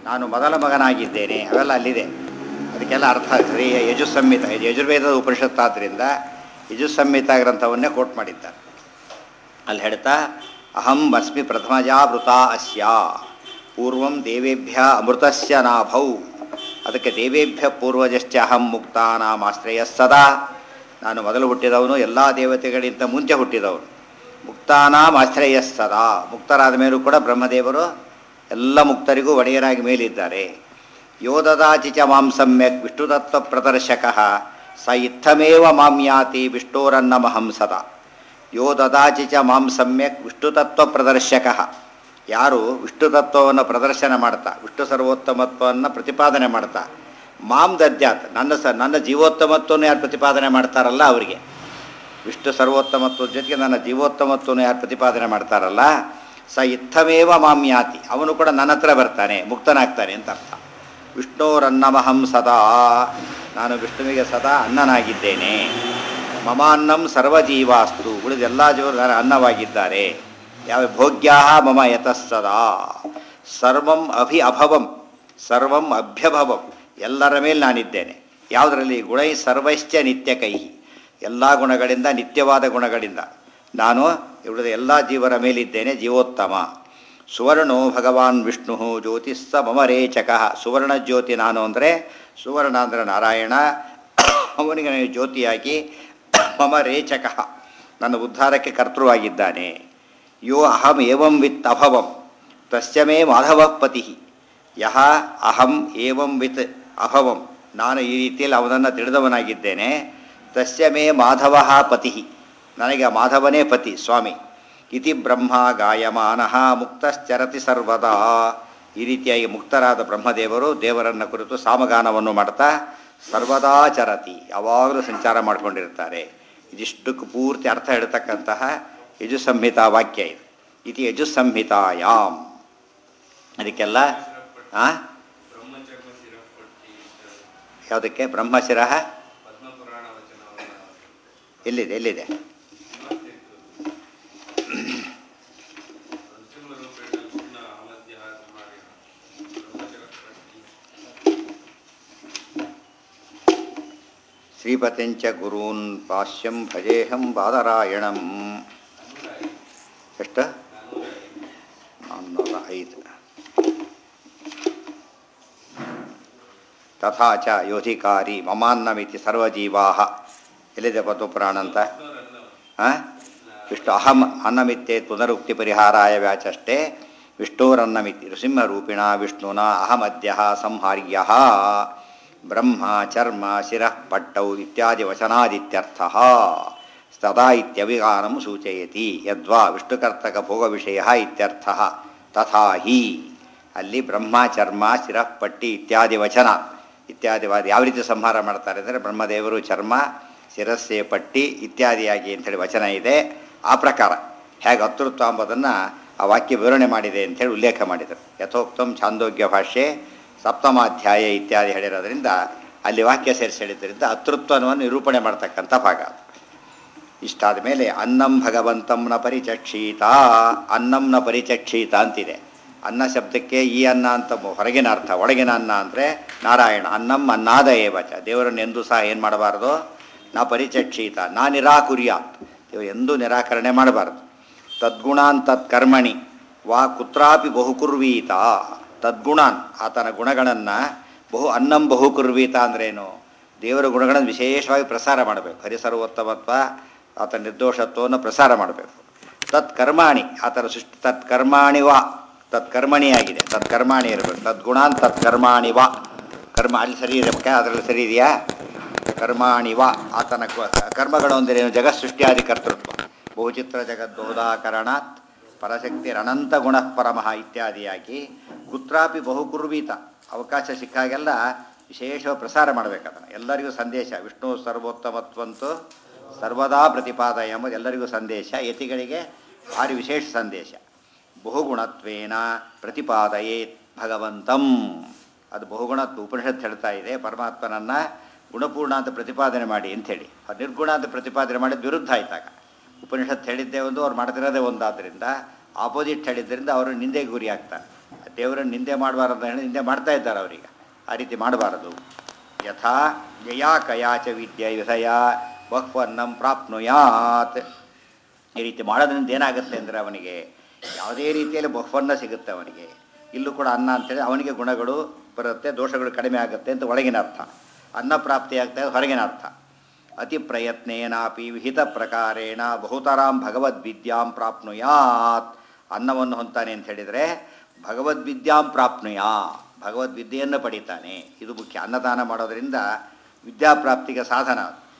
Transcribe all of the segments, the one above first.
ನಾನು ಮೊದಲ ಮಗನಾಗಿದ್ದೇನೆ ಅವೆಲ್ಲ ಅಲ್ಲಿದೆ ಅದಕ್ಕೆಲ್ಲ ಅರ್ಥ ಶ್ರೀ ಯಜುಸಂಹಿತ ಇದು ಯಜುರ್ವೇದದ ಉಪನಿಷತ್ತಾದ್ದರಿಂದ ಯಜುಸಂಹಿತ ಗ್ರಂಥವನ್ನೇ ಕೋಟ್ ಮಾಡಿದ್ದಾರೆ ಅಲ್ಲಿ ಹೇಳ್ತಾ ಅಹಂ ಅಸ್ಮಿ ಪ್ರಥಮಜಾವೃತ ಅಸ್ಯ ಪೂರ್ವಂ ದೇವೇಭ್ಯ ಅಮೃತಸ್ಯ ನಾಭೌ ಅದಕ್ಕೆ ದೇವೇಭ್ಯ ಪೂರ್ವಜಶ್ಚ ಅಹಂ ಮುಕ್ತಾನಾಮಾಶ್ರಯ ಸದಾ ನಾನು ಮೊದಲು ಹುಟ್ಟಿದವನು ಎಲ್ಲ ದೇವತೆಗಳಿಂದ ಮುಂಚೆ ಹುಟ್ಟಿದವನು ಮುಕ್ತಾನಾಂ ಆಶ್ರಯ ಸದಾ ಮುಕ್ತರಾದ ಮೇಲೂ ಕೂಡ ಬ್ರಹ್ಮದೇವರು ಎಲ್ಲ ಮುಕ್ತರಿಗೂ ಒಡೆಯರಾಗಿ ಮೇಲಿದ್ದಾರೆ ಯೋ ದದಾಚಿ ಚ ಮಾಂ ಸಮ್ಯಕ್ ವಿಷ್ಣುತತ್ವ ಪ್ರದರ್ಶಕ ಸ ಇತ್ತಮೇವ ಮಾಂ ಯಾತಿ ವಿಷ್ಣೋರನ್ನಮಹಂ ಸದಾ ಯೋ ದದಾಚಿ ಚ ಮಾಂ ಸಮ್ಯಕ್ ವಿಷ್ಣುತತ್ವ ಪ್ರದರ್ಶಕ ಯಾರು ವಿಷ್ಣು ತತ್ವವನ್ನು ಪ್ರದರ್ಶನ ಮಾಡ್ತಾ ವಿಷ್ಣು ಸರ್ವೋತ್ತಮತ್ವವನ್ನು ಪ್ರತಿಪಾದನೆ ಮಾಡ್ತಾ ಮಾಂ ದದ್ಯಾತ್ ನನ್ನ ಸ ನನ್ನ ಜೀವೋತ್ತಮತ್ವವನ್ನು ಯಾರು ಪ್ರತಿಪಾದನೆ ಮಾಡ್ತಾರಲ್ಲ ಅವರಿಗೆ ವಿಷ್ಣು ಸರ್ವೋತ್ತಮತ್ವದ ಜೊತೆಗೆ ನನ್ನ ಜೀವೋತ್ತಮತ್ವವನ್ನು ಯಾರು ಪ್ರತಿಪಾದನೆ ಮಾಡ್ತಾರಲ್ಲ ಸ ಇತ್ತಮೇವ ಮಾಂ ಯಾತಿ ಅವನು ಕೂಡ ನನ್ನ ಹತ್ರ ಬರ್ತಾನೆ ಮುಕ್ತನಾಗ್ತಾನೆ ಅಂತ ಅರ್ಥ ವಿಷ್ಣೋರನ್ನಮಹಂ ಸದಾ ನಾನು ವಿಷ್ಣುವಿಗೆ ಸದಾ ಅನ್ನನಾಗಿದ್ದೇನೆ ಮಮ ಅನ್ನಂ ಸರ್ವಜೀವಾಸ್ತು ಉಳಿದ ಎಲ್ಲ ಜೀವರು ನನ್ನ ಅನ್ನವಾಗಿದ್ದಾರೆ ಯಾವ ಭೋಗ್ಯಾ ಮಮ ಯತಃ ಸದಾ ಸರ್ವಂ ಅಭಿ ಅಭವಂ ಸರ್ವಂ ಅಭ್ಯಭವಂ ಎಲ್ಲರ ಮೇಲೆ ನಾನಿದ್ದೇನೆ ಯಾವುದರಲ್ಲಿ ಗುಣೈ ಸರ್ವಶ್ಚ ನಿತ್ಯ ಕೈ ಎಲ್ಲ ಗುಣಗಳಿಂದ ನಿತ್ಯವಾದ ಗುಣಗಳಿಂದ ನಾನು ಉಳಿದ ಎಲ್ಲ ಜೀವರ ಮೇಲಿದ್ದೇನೆ ಜೀವೋತ್ತಮ ಸುವರ್ಣೋ ಭಗವಾನ್ ವಿಷ್ಣು ಜ್ಯೋತಿಸ್ಸ ಮಮ ರೇಚಕ ಸುವರ್ಣ ಜ್ಯೋತಿ ನಾನು ಅಂದರೆ ಸುವರ್ಣ ಅಂದರೆ ನಾರಾಯಣ ಅವನಿಗೆ ನಾನು ಜ್ಯೋತಿಯಾಗಿ ಮಮ ರೇಚಕ ನನ್ನ ಉದ್ಧಾರಕ್ಕೆ ಕರ್ತೃವಾಗಿದ್ದಾನೆ ಯೋ ಅಹಂ ಏವಂ ವಿತ್ ಅಭವಂ ತಸ್ಯ ಮೇ ಮಾಧವ ಪತಿ ಯಹ ಅಹಂ ಏವಂ ವಿತ್ ಅಭವಂ ನಾನು ಈ ರೀತಿಯಲ್ಲಿ ಅವನನ್ನು ತಿಳಿದವನಾಗಿದ್ದೇನೆ ತಸ್ಯ ಮೇ ಮಾಧವ ಪತಿ ನನಗೆ ಮಾಧವನೇ ಪತಿ ಸ್ವಾಮಿ ಇತಿ ಬ್ರಹ್ಮ ಗಾಯಮಾನಃ ಮುಕ್ತಶ್ಚರತಿ ಸರ್ವದಾ ಈ ರೀತಿಯಾಗಿ ಮುಕ್ತರಾದ ಬ್ರಹ್ಮದೇವರು ದೇವರನ್ನು ಕುರಿತು ಸಾಮಗಾನವನ್ನು ಮಾಡ್ತಾ ಸರ್ವದಾ ಚರತಿ ಯಾವಾಗಲೂ ಸಂಚಾರ ಮಾಡಿಕೊಂಡಿರ್ತಾರೆ ಇದಿಷ್ಟಕ್ಕೆ ಪೂರ್ತಿ ಅರ್ಥ ಹೇಳ್ತಕ್ಕಂತಹ ಯಜುಸಂಹಿತಾ ವಾಕ್ಯ ಇದು ಇತಿ ಯಜುಸಂಹಿತಾಯಾಮ್ ಅದಕ್ಕೆಲ್ಲ ಆ ಬ್ರಹ್ಮಚರ್ಮ ಶಿರಪಟ್ಟಿ ಯಾವುದಕ್ಕೆ ಬ್ರಹ್ಮಶಿರಃ ಪದ್ಮಪುರಾಣ ವಚನವನ್ನು ಎಲ್ಲಿದೆ ಎಲ್ಲಿದೆ ನರಸಿಂಹ ರೂಪೇಣ ಪೂರ್ಣ ಅಮಧ್ಯ ಮಾಡಿ ಬ್ರಹ್ಮಚರಪಟ್ಟಿ ಶ್ರೀಪತಿಂಚ ಗುರೂನ್ ಪಾಶ್ಯಂ ಭಜೇಹಂ ಬಾದರಾಯಣಂ ಎಷ್ಟು ನಾನ್ನೂರ ಐದು ತಥಾ ಚ ಯೋಧಿಕಾರಿ ಮಮಾನ್ನಮಿತಿ ಸರ್ವಜೀವಾ ಎಲ್ಲಿದೆ ಪದ್ಮಪುರಾಣ ಅಂತ ಹಾಂ ವಿಷ್ಣು ಅಹಂ ಅನ್ನಮಿತ್ತೇ ಪುನರುಕ್ತಿ ಪರಿಹಾರಾಯ ವ್ಯಾಚಷ್ಟೇ ವಿಷ್ಣೋರನ್ನಮಿತಿ ನೃಸಿಂಹರೂಪಿಣ ವಿಷ್ಣುನ ಅಹಮದ್ಯ ಸಂಹಾರ್ಯ ಬ್ರಹ್ಮ ಚರ್ಮ ಶಿರಃ ಪಟ್ಟೌ ಇತ್ಯಾದಿ ವಚನಾದಿತ್ಯರ್ಥ ತದಾ ಇತ್ಯವಿಗಾನಂ ಸೂಚಯತಿ ಯದ್ವಾ ವಿಷ್ಣುಕರ್ತಕ ಭೋಗ ವಿಷಯ ಇತ್ಯರ್ಥ ತಥಾ ಹಿ ಅಲ್ಲಿ ಬ್ರಹ್ಮ ಚರ್ಮ ಶಿರಃ ಪಟ್ಟಿ ಇತ್ಯಾದಿ ವಚನ ಇತ್ಯಾದಿ ವಾದ ಯಾವ ರೀತಿ ಸಂಹಾರ ಮಾಡ್ತಾರೆ ಅಂದರೆ ಬ್ರಹ್ಮದೇವರು ಚರ್ಮ ಶಿರಸ್ಸೆ ಪಟ್ಟಿ ಇತ್ಯಾದಿಯಾಗಿ ಅಂಥೇಳಿ ವಚನ ಇದೆ ಆ ಪ್ರಕಾರ ಹೇಗೆ ಅತೃತ್ವ ಎಂಬುದನ್ನು ಆ ವಾಕ್ಯ ವಿವರಣೆ ಮಾಡಿದೆ ಅಂಥೇಳಿ ಉಲ್ಲೇಖ ಮಾಡಿದರು ಯಥೋಕ್ತಂ ಛಾಂದೋಗ್ಯ ಭಾಷೆ ಸಪ್ತಮಾಧ್ಯಾಯ ಇತ್ಯಾದಿ ಹೇಳಿರೋದ್ರಿಂದ ಅಲ್ಲಿ ವಾಕ್ಯ ಸೇರಿಸಿ ಹೇಳಿದ್ದರಿಂದ ಅತೃತ್ವವನ್ನು ನಿರೂಪಣೆ ಮಾಡ್ತಕ್ಕಂಥ ಭಾಗ ಅದು ಇಷ್ಟಾದ ಮೇಲೆ ಅನ್ನಂ ಭಗವಂತಂನ ಪರಿಚಕ್ಷೀತ ಅನ್ನಂನ ಪರಿಚಕ್ಷೀತ ಅಂತಿದೆ ಅನ್ನ ಶಬ್ದಕ್ಕೆ ಈ ಅನ್ನ ಅಂತ ಮು- ಹೊರಗಿನ ಅರ್ಥ ಒಳಗಿನ ಅನ್ನ ಅಂದರೆ ನಾರಾಯಣ ಅನ್ನಂ ಅನ್ನಾದ ಏವಚ ದೇವರನ್ನು ಎಂದೂ ಸಹ ಏನು ಮಾಡಬಾರ್ದು ನಾ ಪರಿಚಕ್ಷೀತ ನಾ ನಿರಾಕುರ್ಯಾತ್ ದೇವರು ಎಂದೂ ನಿರಾಕರಣೆ ಮಾಡಬಾರ್ದು ತದ್ಗುಣಾನ್ ತತ್ಕರ್ಮಣಿ ವಾ ಕುತ್ರಾಪಿ ಬಹುಕುರ್ವೀತ ತದ್ಗುಣಾನ್ ಆತನ ಗುಣಗಳನ್ನು ಬಹು ಅನ್ನಂ ಬಹುಕುರ್ವೀತ ಅಂದ್ರೇನು ದೇವರ ಗುಣಗಳನ್ನು ವಿಶೇಷವಾಗಿ ಪ್ರಸಾರ ಮಾಡಬೇಕು ಹರಿಸರ್ವೋತ್ತಮತ್ವ ಆತನ ನಿರ್ದೋಷತ್ವವನ್ನು ಪ್ರಸಾರ ಮಾಡಬೇಕು ತತ್ಕರ್ಮಾಣಿ ಆತನ ಸೃಷ್ಟಿ ತತ್ಕರ್ಮಾಣಿ ವಾ ತತ್ಕರ್ಮಣಿಯಾಗಿದೆ ತತ್ಕರ್ಮಾಣಿ ಇರಬೇಕು ತದ್ಗುಣಾನ್ ತತ್ಕರ್ಮಾಣಿ ವಾ ಕರ್ಮ ಅಲ್ಲಿ ಸರಿ ಇರಬೇಕ ಅದರಲ್ಲಿ ಸರಿ ಇದೆಯಾ ಕರ್ಮಾಣಿ ವಾ ಆತನ ಕ- ಕರ್ಮಗಳು ಅಂದರೆ ಏನು ಜಗತ್ ಸೃಷ್ಟಿಯಾದಿ ಕರ್ತೃತ್ವ ಬಹುಚಿತ್ರ ಜಗದ್ದೋದಾಕರಣಾತ್ ಪರಶಕ್ತಿರನಂತ ಗುಣ ಪರಮಃ ಇತ್ಯಾದಿಯಾಗಿ ಕುತ್ರಾಪಿ ಬಹುಕುರ್ವೀತ ಅವಕಾಶ ಸಿಕ್ಕಾಗೆಲ್ಲ ವಿಶೇಷ ಪ್ರಸಾರ ಮಾಡಬೇಕು ಅದನ್ನು ಎಲ್ಲರಿಗೂ ಸಂದೇಶ ವಿಷ್ಣು ಸರ್ವೋತ್ತಮತ್ವಂತೂ ಸರ್ವದಾ ಪ್ರತಿಪಾದ ಎಂಬುದು ಎಲ್ಲರಿಗೂ ಸಂದೇಶ ಯತಿಗಳಿಗೆ ಭಾರಿ ವಿಶೇಷ ಸಂದೇಶ ಬಹುಗುಣತ್ವೇನ ಪ್ರತಿಪಾದಯೇತ್ ಭಗವಂತಂ ಅದು ಬಹುಗುಣತ್ವ ಉಪನಿಷತ್ ಹೇಳ್ತಾ ಇದೆ ಪರಮಾತ್ಮನನ್ನು ಗುಣಪೂರ್ಣ ಅಂತ ಪ್ರತಿಪಾದನೆ ಮಾಡಿ ಅಂಥೇಳಿ ಅದು ನಿರ್ಗುಣ ಅಂತ ಪ್ರತಿಪಾದನೆ ಮಾಡಿದ ವಿರುದ್ಧ ಆಯ್ತಾಗ ಉಪನಿಷತ್ ಹೇಳಿದ್ದೇ ಒಂದು ಅವ್ರು ಮಾಡ್ತಿರೋದೇ ಒಂದಾದ್ದರಿಂದ ಆಪೋಸಿಟ್ ಹೇಳಿದ್ದರಿಂದ ಅವರು ನಿಂದೆಗೆ ಗುರಿ ಆಗ್ತಾರೆ ದೇವರನ್ನು ನಿಂದೆ ಮಾಡಬಾರದು ಅಂತ ಹೇಳಿ ನಿಂದೆ ಮಾಡ್ತಾ ಇದ್ದಾರೆ ಅವರೀಗ ಆ ರೀತಿ ಮಾಡಬಾರದು ಯಥಾ ಯಯಾ ಕಯಾಚ ವಿದ್ಯೆ ವಿಧಯ ಬಹ್ವನ್ನಂ ಪ್ರಾಪ್ನುಯಾತ್ ಈ ರೀತಿ ಮಾಡೋದ್ರಿಂದ ಏನಾಗುತ್ತೆ ಅಂದರೆ ಅವನಿಗೆ ಯಾವುದೇ ರೀತಿಯಲ್ಲಿ ಬಹುವನ್ನ ಸಿಗುತ್ತೆ ಅವನಿಗೆ ಇಲ್ಲೂ ಕೂಡ ಅನ್ನ ಅಂತೇಳಿ ಅವನಿಗೆ ಗುಣಗಳು ಬರುತ್ತೆ ದೋಷಗಳು ಕಡಿಮೆ ಆಗುತ್ತೆ ಅಂತ ಒಳಗಿನ ಅರ್ಥ ಅನ್ನ ಪ್ರಾಪ್ತಿಯಾಗ್ತಾ ಇದೆ ಹೊರಗಿನ ಅರ್ಥ ಅತಿ ಪ್ರಯತ್ನೇನಾಪಿ ವಿಹಿತ ಪ್ರಕಾರೇಣ ಬಹುತರಾಂ ಭಗವದ್ವಿದ್ಯಾಂ ಪ್ರಾಪ್ನುಯಾತ್ ಅನ್ನವನ್ನು ಹೊಂತಾನೆ ಅಂತ ಹೇಳಿದರೆ ಭಗವದ್ವಿದ್ಯಾಂ ಪ್ರಾಪ್ನುಯಾ ಭಗವದ್ವಿದ್ಯೆಯನ್ನು ಪಡಿತಾನೆ ಇದು ಮುಖ್ಯ ಅನ್ನದಾನ ಮಾಡೋದರಿಂದ ವಿದ್ಯಾಪ್ರಾಪ್ತಿಗೆ ಸಾಧನ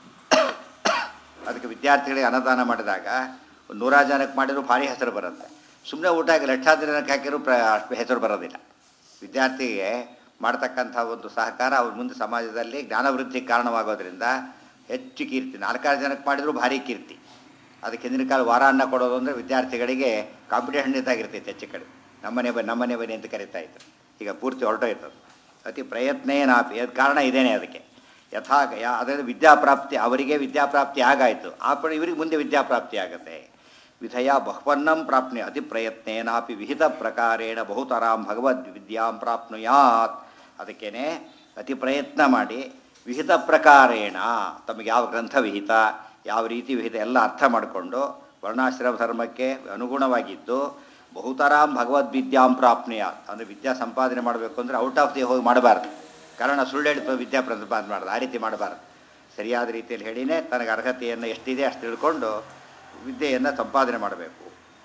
ಅದಕ್ಕೆ ವಿದ್ಯಾರ್ಥಿಗಳಿಗೆ ಅನ್ನದಾನ ಮಾಡಿದಾಗ ಒಂದು ನೂರಾರು ಜನಕ್ಕೆ ಮಾಡಿದ್ರು ಭಾರಿ ಹೆಸರು ಬರುತ್ತೆ ಸುಮ್ಮನೆ ಊಟ ಆಗಿ ಲಕ್ಷಾಂತರ ಜನಕ್ಕೆ ಹಾಕಿದ್ರು ಪ್ರ ಅಷ್ಟು ಹೆಸರು ಬರೋದಿಲ್ಲ ವಿದ್ಯಾರ್ಥಿಗೆ ಮಾಡ್ತಕ್ಕಂಥ ಒಂದು ಸಹಕಾರ ಅವ್ರ ಮುಂದೆ ಸಮಾಜದಲ್ಲಿ ಜ್ಞಾನವೃದ್ಧಿಗೆ ಕಾರಣವಾಗೋದ್ರಿಂದ ಹೆಚ್ಚು ಕೀರ್ತಿ ನಾಲ್ಕಾರು ಜನಕ್ಕೆ ಮಾಡಿದ್ರು ಭಾರಿ ಕೀರ್ತಿ ಅದಕ್ಕೆ ಹಿಂದಿನ ಕಾಲ ವಾರ ಅನ್ನ ಕೊಡೋದು ಅಂದರೆ ವಿದ್ಯಾರ್ಥಿಗಳಿಗೆ ಕಾಂಪಿಟೇಷನ್ ಇದ್ದಾಗಿರ್ತೈತೆ ಹೆಚ್ಚು ಕಡೆ ನಮ್ಮನೆ ಬನ್ನಿ ನಮ್ಮನೆ ಬನ್ನಿ ಅಂತ ಕರಿತಾ ಇದ್ರು ಈಗ ಪೂರ್ತಿ ಹೊರಟೋಯ್ತದು ಅತಿ ಪ್ರಯತ್ನೇನಾಪಿ ಅದು ಕಾರಣ ಇದೇನೆ ಅದಕ್ಕೆ ಯಥಾ ಯಾ ಅದರಿಂದ ವಿದ್ಯಾಪ್ರಾಪ್ತಿ ಅವರಿಗೆ ವಿದ್ಯಾಪ್ರಾಪ್ತಿ ಆಗಾಯಿತು ಆ ಪಡ ಇವರಿಗೆ ಮುಂದೆ ವಿದ್ಯಾಪ್ರಾಪ್ತಿ ಆಗುತ್ತೆ ವಿಧಯ ಬಹ್ವನ್ನಂ ಪ್ರಾಪ್ನಿ ಅತಿ ಪ್ರಯತ್ನೇನಾಪಿ ವಿಹಿತ ಪ್ರಕಾರೇಣ ಬಹುತರಾಂ ಭಗವದ್ ವಿದ್ಯಾಂ ಪ್ರಾಪ್ನುಯಾತ್ ಅದಕ್ಕೇನೆ ಅತಿ ಪ್ರಯತ್ನ ಮಾಡಿ ವಿಹಿತ ಪ್ರಕಾರೇಣ ತಮಗೆ ಯಾವ ಗ್ರಂಥ ವಿಹಿತ ಯಾವ ರೀತಿ ವಿಹಿತ ಎಲ್ಲ ಅರ್ಥ ಮಾಡಿಕೊಂಡು ವರ್ಣಾಶ್ರಮ ಧರ್ಮಕ್ಕೆ ಅನುಗುಣವಾಗಿದ್ದು ಬಹುತರಾಂ ಭಗವದ್ವಿದ್ಯಾಂ ಪ್ರಾಪ್ನುಯಾತ್ ಅಂದರೆ ವಿದ್ಯಾ ಸಂಪಾದನೆ ಮಾಡಬೇಕು ಅಂದರೆ ಔಟ್ ಆಫ್ ದಿ ಹೋಗಿ ಮಾಡಬಾರ್ದು ಕಾರಣ ಸುಳ್ಳು ಹೇಳಿ ವಿದ್ಯಾ ಪ್ರತಿಪಾದನೆ ಮಾಡೋದು ಆ ರೀತಿ ಮಾಡಬಾರ್ದು ಸರಿಯಾದ ರೀತಿಯಲ್ಲಿ ಹೇಳಿನೇ ತನಗೆ ಅರ್ಹತೆಯನ್ನು ಎಷ್ಟಿದೆ ಅಷ್ಟು ತಿಳ್ಕೊಂಡು ವಿದ್ಯೆಯನ್ನು ಸಂಪಾದನೆ ಮಾಡಬೇಕು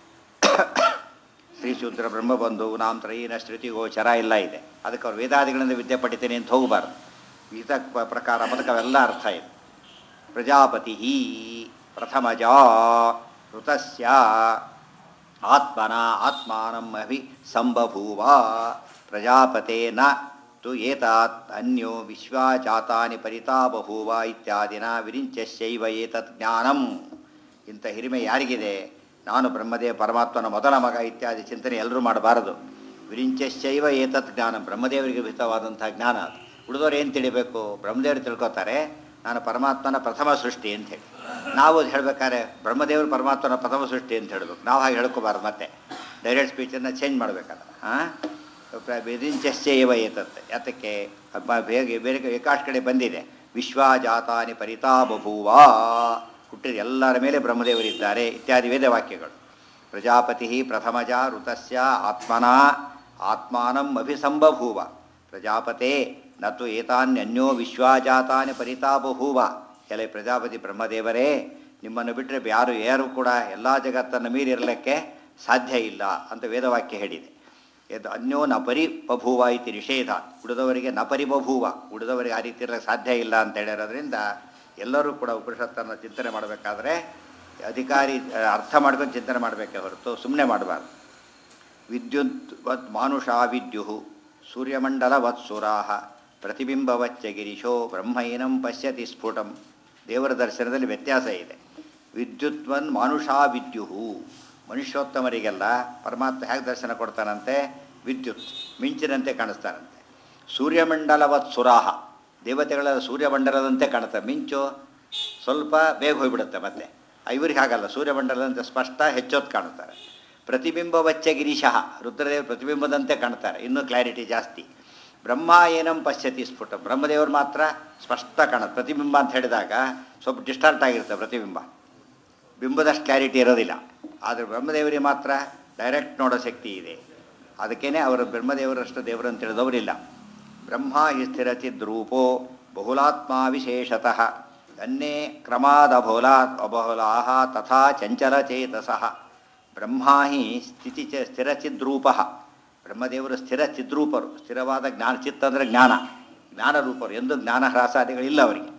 ಶ್ರೀಶೂದ್ರ ಬ್ರಹ್ಮಬಂಧು ನಾಂ ತ್ರಯೀನ ಶ್ರುತಿ ಗೋಚರ ಇಲ್ಲ ಇದೆ ಅದಕ್ಕೆ ಅವ್ರು ವೇದಾದಿಗಳಿಂದ ವಿದ್ಯೆ ಪಡಿತೇನೆ ಅಂತ ಹೋಗಬಾರ್ದು ವಿಹಿತ ಪ- ಪ್ರಕಾರ ಅದಕ್ಕೆ ಅವೆಲ್ಲ ಅರ್ಥ ಇದೆ ಪ್ರಜಾಪತಿ ಪ್ರಥಮಜ ಋತಸ್ಯ ಆತ್ಮನ ಆತ್ಮಾನಂ ಅಭಿ ಸಂಬಭೂವ ಪ್ರಜಾಪತೇನ ತು ಏತಾತ್ ಅನ್ಯೋ ವಿಶ್ವಾಚಾತಾನಿ ಪರಿತಾ ಬಭೂವ ಇತ್ಯಾದಿನ ವಿರಿಂಚಸ್ಯೈವ ಏತತ್ ಜ್ಞಾನಂ ಇಂಥ ಹಿರಿಮೆ ಯಾರಿಗಿದೆ ನಾನು ಬ್ರಹ್ಮದೇವ ಪರಮಾತ್ಮನ ಮೊದಲ ಮಗ ಇತ್ಯಾದಿ ಚಿಂತನೆ ಎಲ್ಲರೂ ಮಾಡಬಾರದು ವಿರಿಂಚಶ್ಚೈವ ಏತತ್ ಜ್ಞಾನ ಬ್ರಹ್ಮದೇವರಿಗೆ ವಿಹಿತವಾದಂಥ ಜ್ಞಾನ ಅದು ಉಳಿದವ್ರು ಏನು ತಿಳಿಬೇಕು ಬ್ರಹ್ಮದೇವರು ತಿಳ್ಕೊತಾರೆ ನಾನು ಪರಮಾತ್ಮನ ಪ್ರಥಮ ಸೃಷ್ಟಿ ಅಂತ ಹೇಳಿ ನಾವು ಅದು ಹೇಳ್ಬೇಕಾದ್ರೆ ಬ್ರಹ್ಮದೇವರು ಪರಮಾತ್ಮನ ಪ್ರಥಮ ಸೃಷ್ಟಿ ಅಂತ ಹೇಳಬೇಕು ನಾವು ಹಾಗೆ ಹೇಳ್ಕೋಬಾರ್ದು ಮತ್ತೆ ಡೈರೆಕ್ಟ್ ಸ್ಪೀಚನ್ನು ಚೇಂಜ್ ಮಾಡಬೇಕಲ್ಲ ಹಾಂ ವಿರಿಂಚಶ್ಚೈವ ಏತತ್ ಯಾತಕ್ಕೆ ಅಬ್ಬ- ಬೇಗ ಬೇರೆ ಏಕಾಶ್ ಕಡೆ ಬಂದಿದೆ ವಿಶ್ವಜಾತಾನಿ ಪರಿತಾ ಬಭೂವ ಹುಟ್ಟಿದ ಎಲ್ಲರ ಮೇಲೆ ಬ್ರಹ್ಮದೇವರಿದ್ದಾರೆ ಇತ್ಯಾದಿ ವೇದವಾಕ್ಯಗಳು ಪ್ರಜಾಪತಿ ಪ್ರಥಮಜ ಋತಸ್ಯ ಆತ್ಮನ ಆತ್ಮಾನಂ ಅಭಿಸಂಬಭೂವ ಪ್ರಜಾಪತೆ ನತು ಏತಾನ್ಯನ್ಯೋ ವಿಶ್ವಜಾತಾನಿ ಪರಿತಾ ಬಭೂವ ಎಲೆ ಪ್ರಜಾಪತಿ ಬ್ರಹ್ಮದೇವರೇ ನಿಮ್ಮನ್ನು ಬಿಟ್ಟರೆ ಯಾರು ಯಾರು ಕೂಡ ಎಲ್ಲ ಜಗತ್ತನ್ನು ಮೀರಿರಲಿಕ್ಕೆ ಸಾಧ್ಯ ಇಲ್ಲ ಅಂತ ವೇದವಾಕ್ಯ ಹೇಳಿದೆ ಎದ್ದು ಅನ್ಯೋ ನ ಪರಿ ಬಭೂವ ಇತಿ ನಿಷೇಧ ಉಳಿದವರಿಗೆ ನ ಪರಿ ಬಭೂವ ಉಳಿದವರಿಗೆ ಆ ರೀತಿ ಇರಲಿಕ್ಕೆ ಸಾಧ್ಯ ಇಲ್ಲ ಅಂತ ಹೇಳಿರೋದ್ರಿಂದ ಎಲ್ಲರೂ ಕೂಡ ಉಪನಿಷತ್ತನ್ನು ಚಿಂತನೆ ಮಾಡಬೇಕಾದ್ರೆ ಅಧಿಕಾರಿ ಆ, ಅರ್ಥ ಮಾಡ್ಕೊಂಡು ಚಿಂತನೆ ಮಾಡಬೇಕೇ ಹೊರತು ಸುಮ್ಮನೆ ಮಾಡಬಾರ್ದು ವಿದ್ಯುತ್ ವತ್ ಮಾನುಷಾ ವಿದ್ಯು ಸೂರ್ಯಮಂಡಲವತ್ಸುರಾ ಪ್ರತಿಬಿಂಬವಚ್ಚ ಗಿರಿಶೋ ಬ್ರಹ್ಮೈನಂ ಪಶ್ಯತಿ ಸ್ಫುಟಂ ದೇವರ ದರ್ಶನದಲ್ಲಿ ವ್ಯತ್ಯಾಸ ಇದೆ ವಿದ್ಯುತ್ವನ್ ಮಾನುಷಾ ವಿದ್ಯು ಮನುಷ್ಯೋತ್ತಮರಿಗೆಲ್ಲ ಪರಮಾತ್ಮ ಹೇಗೆ ದರ್ಶನ ಕೊಡ್ತಾನಂತೆ ವಿದ್ಯುತ್ ಮಿಂಚಿನಂತೆ ಕಾಣಿಸ್ತಾನಂತೆ ಸೂರ್ಯಮಂಡಲವತ್ ಸುರಾಹ ದೇವತೆಗಳ ಸೂರ್ಯಮಂಡಲದಂತೆ ಕಾಣುತ್ತೆ ಮಿಂಚು ಸ್ವಲ್ಪ ಬೇಗ ಹೋಗ್ಬಿಡುತ್ತೆ ಮತ್ತೆ ಇವ್ರಿಗೆ ಹಾಗಲ್ಲ ಸೂರ್ಯಮಂಡಲದಂತೆ ಸ್ಪಷ್ಟ ಹೆಚ್ಚೊತ್ತು ಕಾಣುತ್ತಾರೆ ಪ್ರತಿಬಿಂಬವಚ್ಚ ಗಿರೀಶಃ ರುದ್ರದೇವರು ಪ್ರತಿಬಿಂಬದಂತೆ ಕಾಣ್ತಾರೆ ಇನ್ನೂ ಕ್ಲಾರಿಟಿ ಜಾಸ್ತಿ ಬ್ರಹ್ಮ ಏನಂ ಪಶ್ಯತಿ ಸ್ಫುಟ ಬ್ರಹ್ಮದೇವರು ಮಾತ್ರ ಸ್ಪಷ್ಟ ಕಾಣುತ್ತೆ ಪ್ರತಿಬಿಂಬ ಅಂತ ಹೇಳಿದಾಗ ಸ್ವಲ್ಪ ಡಿಸ್ಟಾರ್ಟ್ ಆಗಿರುತ್ತೆ ಪ್ರತಿಬಿಂಬ ಬಿಂಬದಷ್ಟು ಕ್ಲಾರಿಟಿ ಇರೋದಿಲ್ಲ ಆದರೆ ಬ್ರಹ್ಮದೇವರಿಗೆ ಮಾತ್ರ ಡೈರೆಕ್ಟ್ ನೋಡೋ ಶಕ್ತಿ ಇದೆ ಅದಕ್ಕೇನೆ ಅವರು ಬ್ರಹ್ಮದೇವರಷ್ಟು ದೇವರು ಅಂತ ತಿಳಿದವರಿಲ್ಲ ಬ್ರಹ್ಮ ಹಿ ಸ್ಥಿರಚಿದ್ರೂಪೋ ಬಹುಲಾತ್ಮ ವಿಶೇಷತಃ ಅನ್ನೇ ಕ್ರಮಾದಬಹುಲಾತ್ ಅಬಹುಲಾಹ ತಥಾ ಚಂಚಲಚೇತಸಃ ಬ್ರಹ್ಮ ಹಿ ಸ್ಥಿತಿ ಚ ಸ್ಥಿರಚಿದ್ರೂಪ ಬ್ರಹ್ಮದೇವರು ಸ್ಥಿರ ಚಿದ್ರೂಪರು ಸ್ಥಿರವಾದ ಜ್ಞಾನ ಚಿತ್ತ ಅಂದರೆ ಜ್ಞಾನ ಜ್ಞಾನ ರೂಪರು ಎಂದು ಜ್ಞಾನ ಹ್ರಾಸಾದಿಗಳಿಲ್ಲ ಅವರಿಗೆ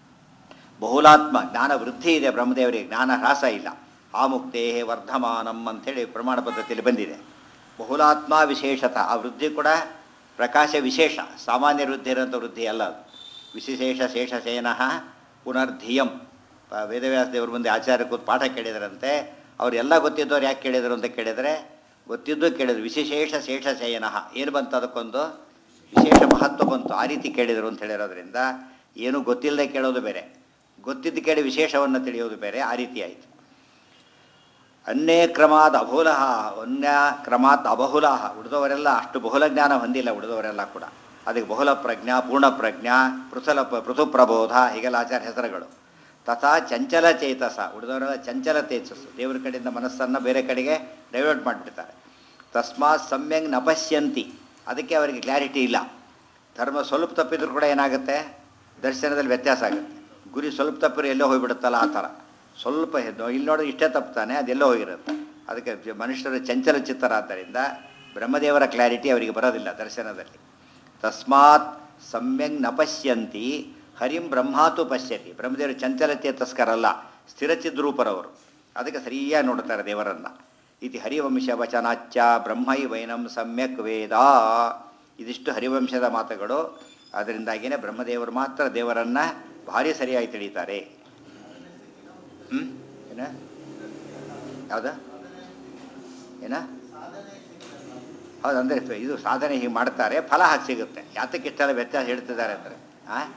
ಬಹುಲಾತ್ಮ ಜ್ಞಾನ ವೃದ್ಧಿ ಇದೆ ಬ್ರಹ್ಮದೇವರಿಗೆ ಜ್ಞಾನ ಹ್ರಾಸ ಇಲ್ಲ ಆಮುಕ್ತೇ ವರ್ಧಮಾನಂ ಅಂಥೇಳಿ ಪ್ರಮಾಣ ಪದ್ಧತಿಯಲ್ಲಿ ಬಂದಿದೆ ಬಹುಲಾತ್ಮ ವಿಶೇಷತಃ ಆ ವೃದ್ಧಿ ಕೂಡ ಪ್ರಕಾಶ ವಿಶೇಷ ಸಾಮಾನ್ಯ ವೃದ್ಧಿ ಇರೋಂಥ ವೃದ್ಧಿ ಅಲ್ಲ ಅದು ವಿಶೇಷ ಶೇಷಸೇನ ಪುನರ್ಧಿಯಂ ಪ- ವೇದವ್ಯಾಸ ದೇವ್ರ ಮುಂದೆ ಆಚಾರ್ಯ ಕೂತ್ ಪಾಠ ಕೇಳಿದ್ರಂತೆ ಅವ್ರು ಎಲ್ಲ ಗೊತ್ತಿದ್ದವ್ರು ಯಾಕೆ ಕೇಳಿದರು ಅಂತ ಕೇಳಿದರೆ ಗೊತ್ತಿದ್ದು ಕೇಳಿದ್ರು ವಿಶೇಷ ಶೇಷಶಯನ ಏನು ಬಂತು ಅದಕ್ಕೊಂದು ವಿಶೇಷ ಮಹತ್ವ ಬಂತು ಆ ರೀತಿ ಕೇಳಿದರು ಅಂತ ಹೇಳಿರೋದ್ರಿಂದ ಏನು ಗೊತ್ತಿಲ್ಲದೆ ಕೇಳೋದು ಬೇರೆ ಗೊತ್ತಿದ್ದು ಕೇಳಿ ವಿಶೇಷವನ್ನು ತಿಳಿಯೋದು ಬೇರೆ ಆ ರೀತಿ ಆಯಿತು ಅನ್ಯೇ ಕ್ರಮಾತ್ ಅಬಹುಲ ಅನ್ಯ ಕ್ರಮಾತ್ ಅಬಹುಲ ಉಳಿದವರೆಲ್ಲ ಅಷ್ಟು ಬಹುಲ ಜ್ಞಾನ ಹೊಂದಿಲ್ಲ ಉಳಿದವರೆಲ್ಲ ಕೂಡ ಅದಕ್ಕೆ ಬಹುಲ ಪ್ರಜ್ಞಾ ಪೂರ್ಣ ಪ್ರಜ್ಞಾ ಪೃಥಲ ಪೃಥು ಪ್ರಬೋಧ ಹೀಗೆಲ್ಲ ಆಚಾರ ಹೆಸರುಗಳು ತಥಾ ಚಂಚಲ ಚೇತಸ ಉಳಿದವರೆಲ್ಲ ಚಂಚಲ ತೇಜಸ್ಸು ದೇವರ ಕಡೆಯಿಂದ ಮನಸ್ಸನ್ನು ಬೇರೆ ಕಡೆಗೆ ಡೈವರ್ಟ್ ಮಾಡಿಬಿಡ್ತಾರೆ ತಸ್ಮಾತ್ ಸಮ್ಯಂಗ್ ನಪಶ್ಯಂತಿ ಅದಕ್ಕೆ ಅವರಿಗೆ ಕ್ಲಾರಿಟಿ ಇಲ್ಲ ಧರ್ಮ ಸ್ವಲ್ಪ ತಪ್ಪಿದ್ರು ಕೂಡ ಏನಾಗುತ್ತೆ ದರ್ಶನದಲ್ಲಿ ವ್ಯತ್ಯಾಸ ಆಗುತ್ತೆ ಗುರಿ ಸ್ವಲ್ಪ ತಪ್ಪಿದ್ರೆ ಎಲ್ಲೋ ಹೋಗಿಬಿಡುತ್ತಲ್ಲ ಆ ಥರ ಸ್ವಲ್ಪ ಹೆದ್ದು ಇಲ್ಲಿ ನೋಡಿದ್ರೆ ಇಷ್ಟೇ ತಪ್ತಾನೆ ಅದೆಲ್ಲೋ ಹೋಗಿರುತ್ತೆ ಅದಕ್ಕೆ ಜ- ಮನುಷ್ಯರು ಚಂಚಲ ಚಿತ್ತರಾದ್ದರಿಂದ ಬ್ರಹ್ಮದೇವರ ಕ್ಲಾರಿಟಿ ಅವರಿಗೆ ಬರೋದಿಲ್ಲ ದರ್ಶನದಲ್ಲಿ ತಸ್ಮಾತ್ ಸಮ್ಯಂಗ್ ನ ಪಶ್ಯಂತಿ ಹರಿಂ ಬ್ರಹ್ಮಾತು ಪಶ್ಯತಿ ಬ್ರಹ್ಮದೇವರು ಚಂಚಲತೆಯ ತಸ್ಕರಲ್ಲ ಸ್ಥಿರಚಿದ್ರೂಪರವರು ಅದಕ್ಕೆ ಸರಿಯಾಗಿ ನೋಡ್ತಾರೆ ದೇವರನ್ನು ಇತಿ ಹರಿವಂಶ ವಚನಾಚ್ಚ ಬ್ರಹ್ಮೈ ವೈನಂ ಸಮ್ಯಕ್ ವೇದ ಇದಿಷ್ಟು ಹರಿವಂಶದ ಮಾತುಗಳು ಅದರಿಂದಾಗಿಯೇ ಬ್ರಹ್ಮದೇವರು ಮಾತ್ರ ದೇವರನ್ನು ಭಾರಿ ಸರಿಯಾಗಿ ತಿಳಿತಾರೆ ಹ್ಞೂ ಏನ ಯಾವುದು ಏನ ಹೌದು ಅಂದರೆ ಇದು ಸಾಧನೆ ಹೀಗೆ ಮಾಡ್ತಾರೆ ಫಲ ಹಾಗೆ ಸಿಗುತ್ತೆ ಯಾತಕ್ಕೆ ಇಷ್ಟೆಲ್ಲ ವ್ಯತ್ಯಾಸ ಹೇಳ್ತಿದ್ದಾರೆ ಅಂದರೆ ಹಾಂ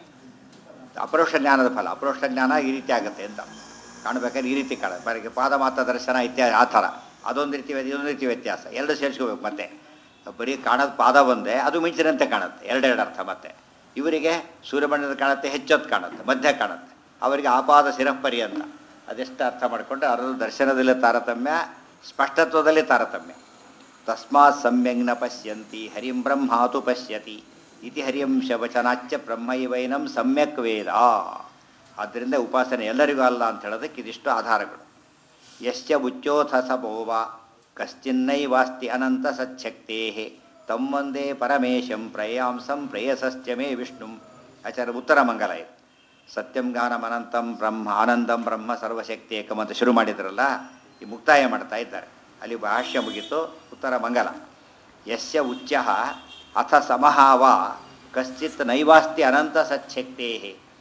ಅಪರೋಕ್ಷ ಜ್ಞಾನದ ಫಲ ಅಪರೋಕ್ಷ ಜ್ಞಾನ ಈ ರೀತಿ ಆಗುತ್ತೆ ಅಂತ ಕಾಣಬೇಕಾದ್ರೆ ಈ ರೀತಿ ಕಾಣ ಬರೀ ಪಾದ ಮಾತ ದರ್ಶನ ಇತ್ಯಾದಿ ಆ ಥರ ಅದೊಂದು ರೀತಿ ವ್ಯ- ಇದೊಂದು ರೀತಿ ವ್ಯತ್ಯಾಸ ಎರಡು ಸೇರಿಸ್ಕೋಬೇಕು ಮತ್ತೆ ಬರೀ ಕಾಣೋದು ಪಾದ ಒಂದೇ ಅದು ಮಿಂಚಿನಂತೆ ಕಾಣುತ್ತೆ ಎರಡೆರಡು ಅರ್ಥ ಮತ್ತೆ ಇವರಿಗೆ ಸೂರ್ಯಮಂಡಲದ ಕಾಣುತ್ತೆ ಹೆಚ್ಚೊತ್ತು ಕಾಣುತ್ತೆ ಮಧ್ಯ ಕಾಣುತ್ತೆ ಅವರಿಗೆ ಆಪಾದ ಶಿರಪ್ಪರಿ ಅಂತ ಅದೆಷ್ಟು ಅರ್ಥ ಮಾಡಿಕೊಂಡ್ರೆ ಅದರ ದರ್ಶನದಲ್ಲಿ ತಾರತಮ್ಯ ಸ್ಪಷ್ಟತ್ವದಲ್ಲಿ ತಾರತಮ್ಯ ತಸ್ಮಾತ್ ಸಮ್ಯಂಗ್ ನ ಪಶ್ಯಂತಿ ಹರಿಂ ಬ್ರಹ್ಮಾತು ಪಶ್ಯತಿ ಇತಿ ಹರಿಯಂಶ ವಚನಾಚ್ಯ ಬ್ರಹ್ಮೈವೈನಂ ಸಮ್ಯಕ್ ವೇದ ಆದ್ದರಿಂದ ಉಪಾಸನೆ ಎಲ್ಲರಿಗೂ ಅಲ್ಲ ಅಂತ ಹೇಳೋದಕ್ಕೆ ಇದಿಷ್ಟು ಆಧಾರಗಳು ಯಶ್ಚ ಉಚ್ಚೋಥ ಸಪೋವ ಕಶ್ಚಿನ್ನೈವಾಸ್ತಿ ಅನಂತ ಸಚ್ಛಕ್ತೇ ತಮ್ಮಂದೇ ಪರಮೇಶಂ ಪ್ರಯಾಂಸಂ ಪ್ರೇಯಸಶ್ಚ ಮೇ ವಿಷ್ಣುಂ ಆಚಾರ್ಯ ಉತ್ತರ ಮಂಗಲ ಇದು ಸತ್ಯಂ ಗಾನಂ ಅನಂತಂ ಬ್ರಹ್ಮ ಆನಂದಂ ಬ್ರಹ್ಮ ಸರ್ವಶಕ್ತಿ ಏಕಂ ಅಂತ ಶುರು ಮಾಡಿದ್ರಲ್ಲ ಈ ಮುಕ್ತಾಯ ಮಾಡ್ತಾ ಇದ್ದಾರೆ ಅಲ್ಲಿ ಭಾಷ್ಯ ಮುಗಿತು ಉತ್ತರ ಮಂಗಲ ಯಸ್ಯ ಉಚ್ಚ ಅಥ ಸಮಹಾವ ಕಶ್ಚಿತ್ ನೈವಾಸ್ತಿ ಅನಂತ ಸಚ್ಛಕ್ತೇ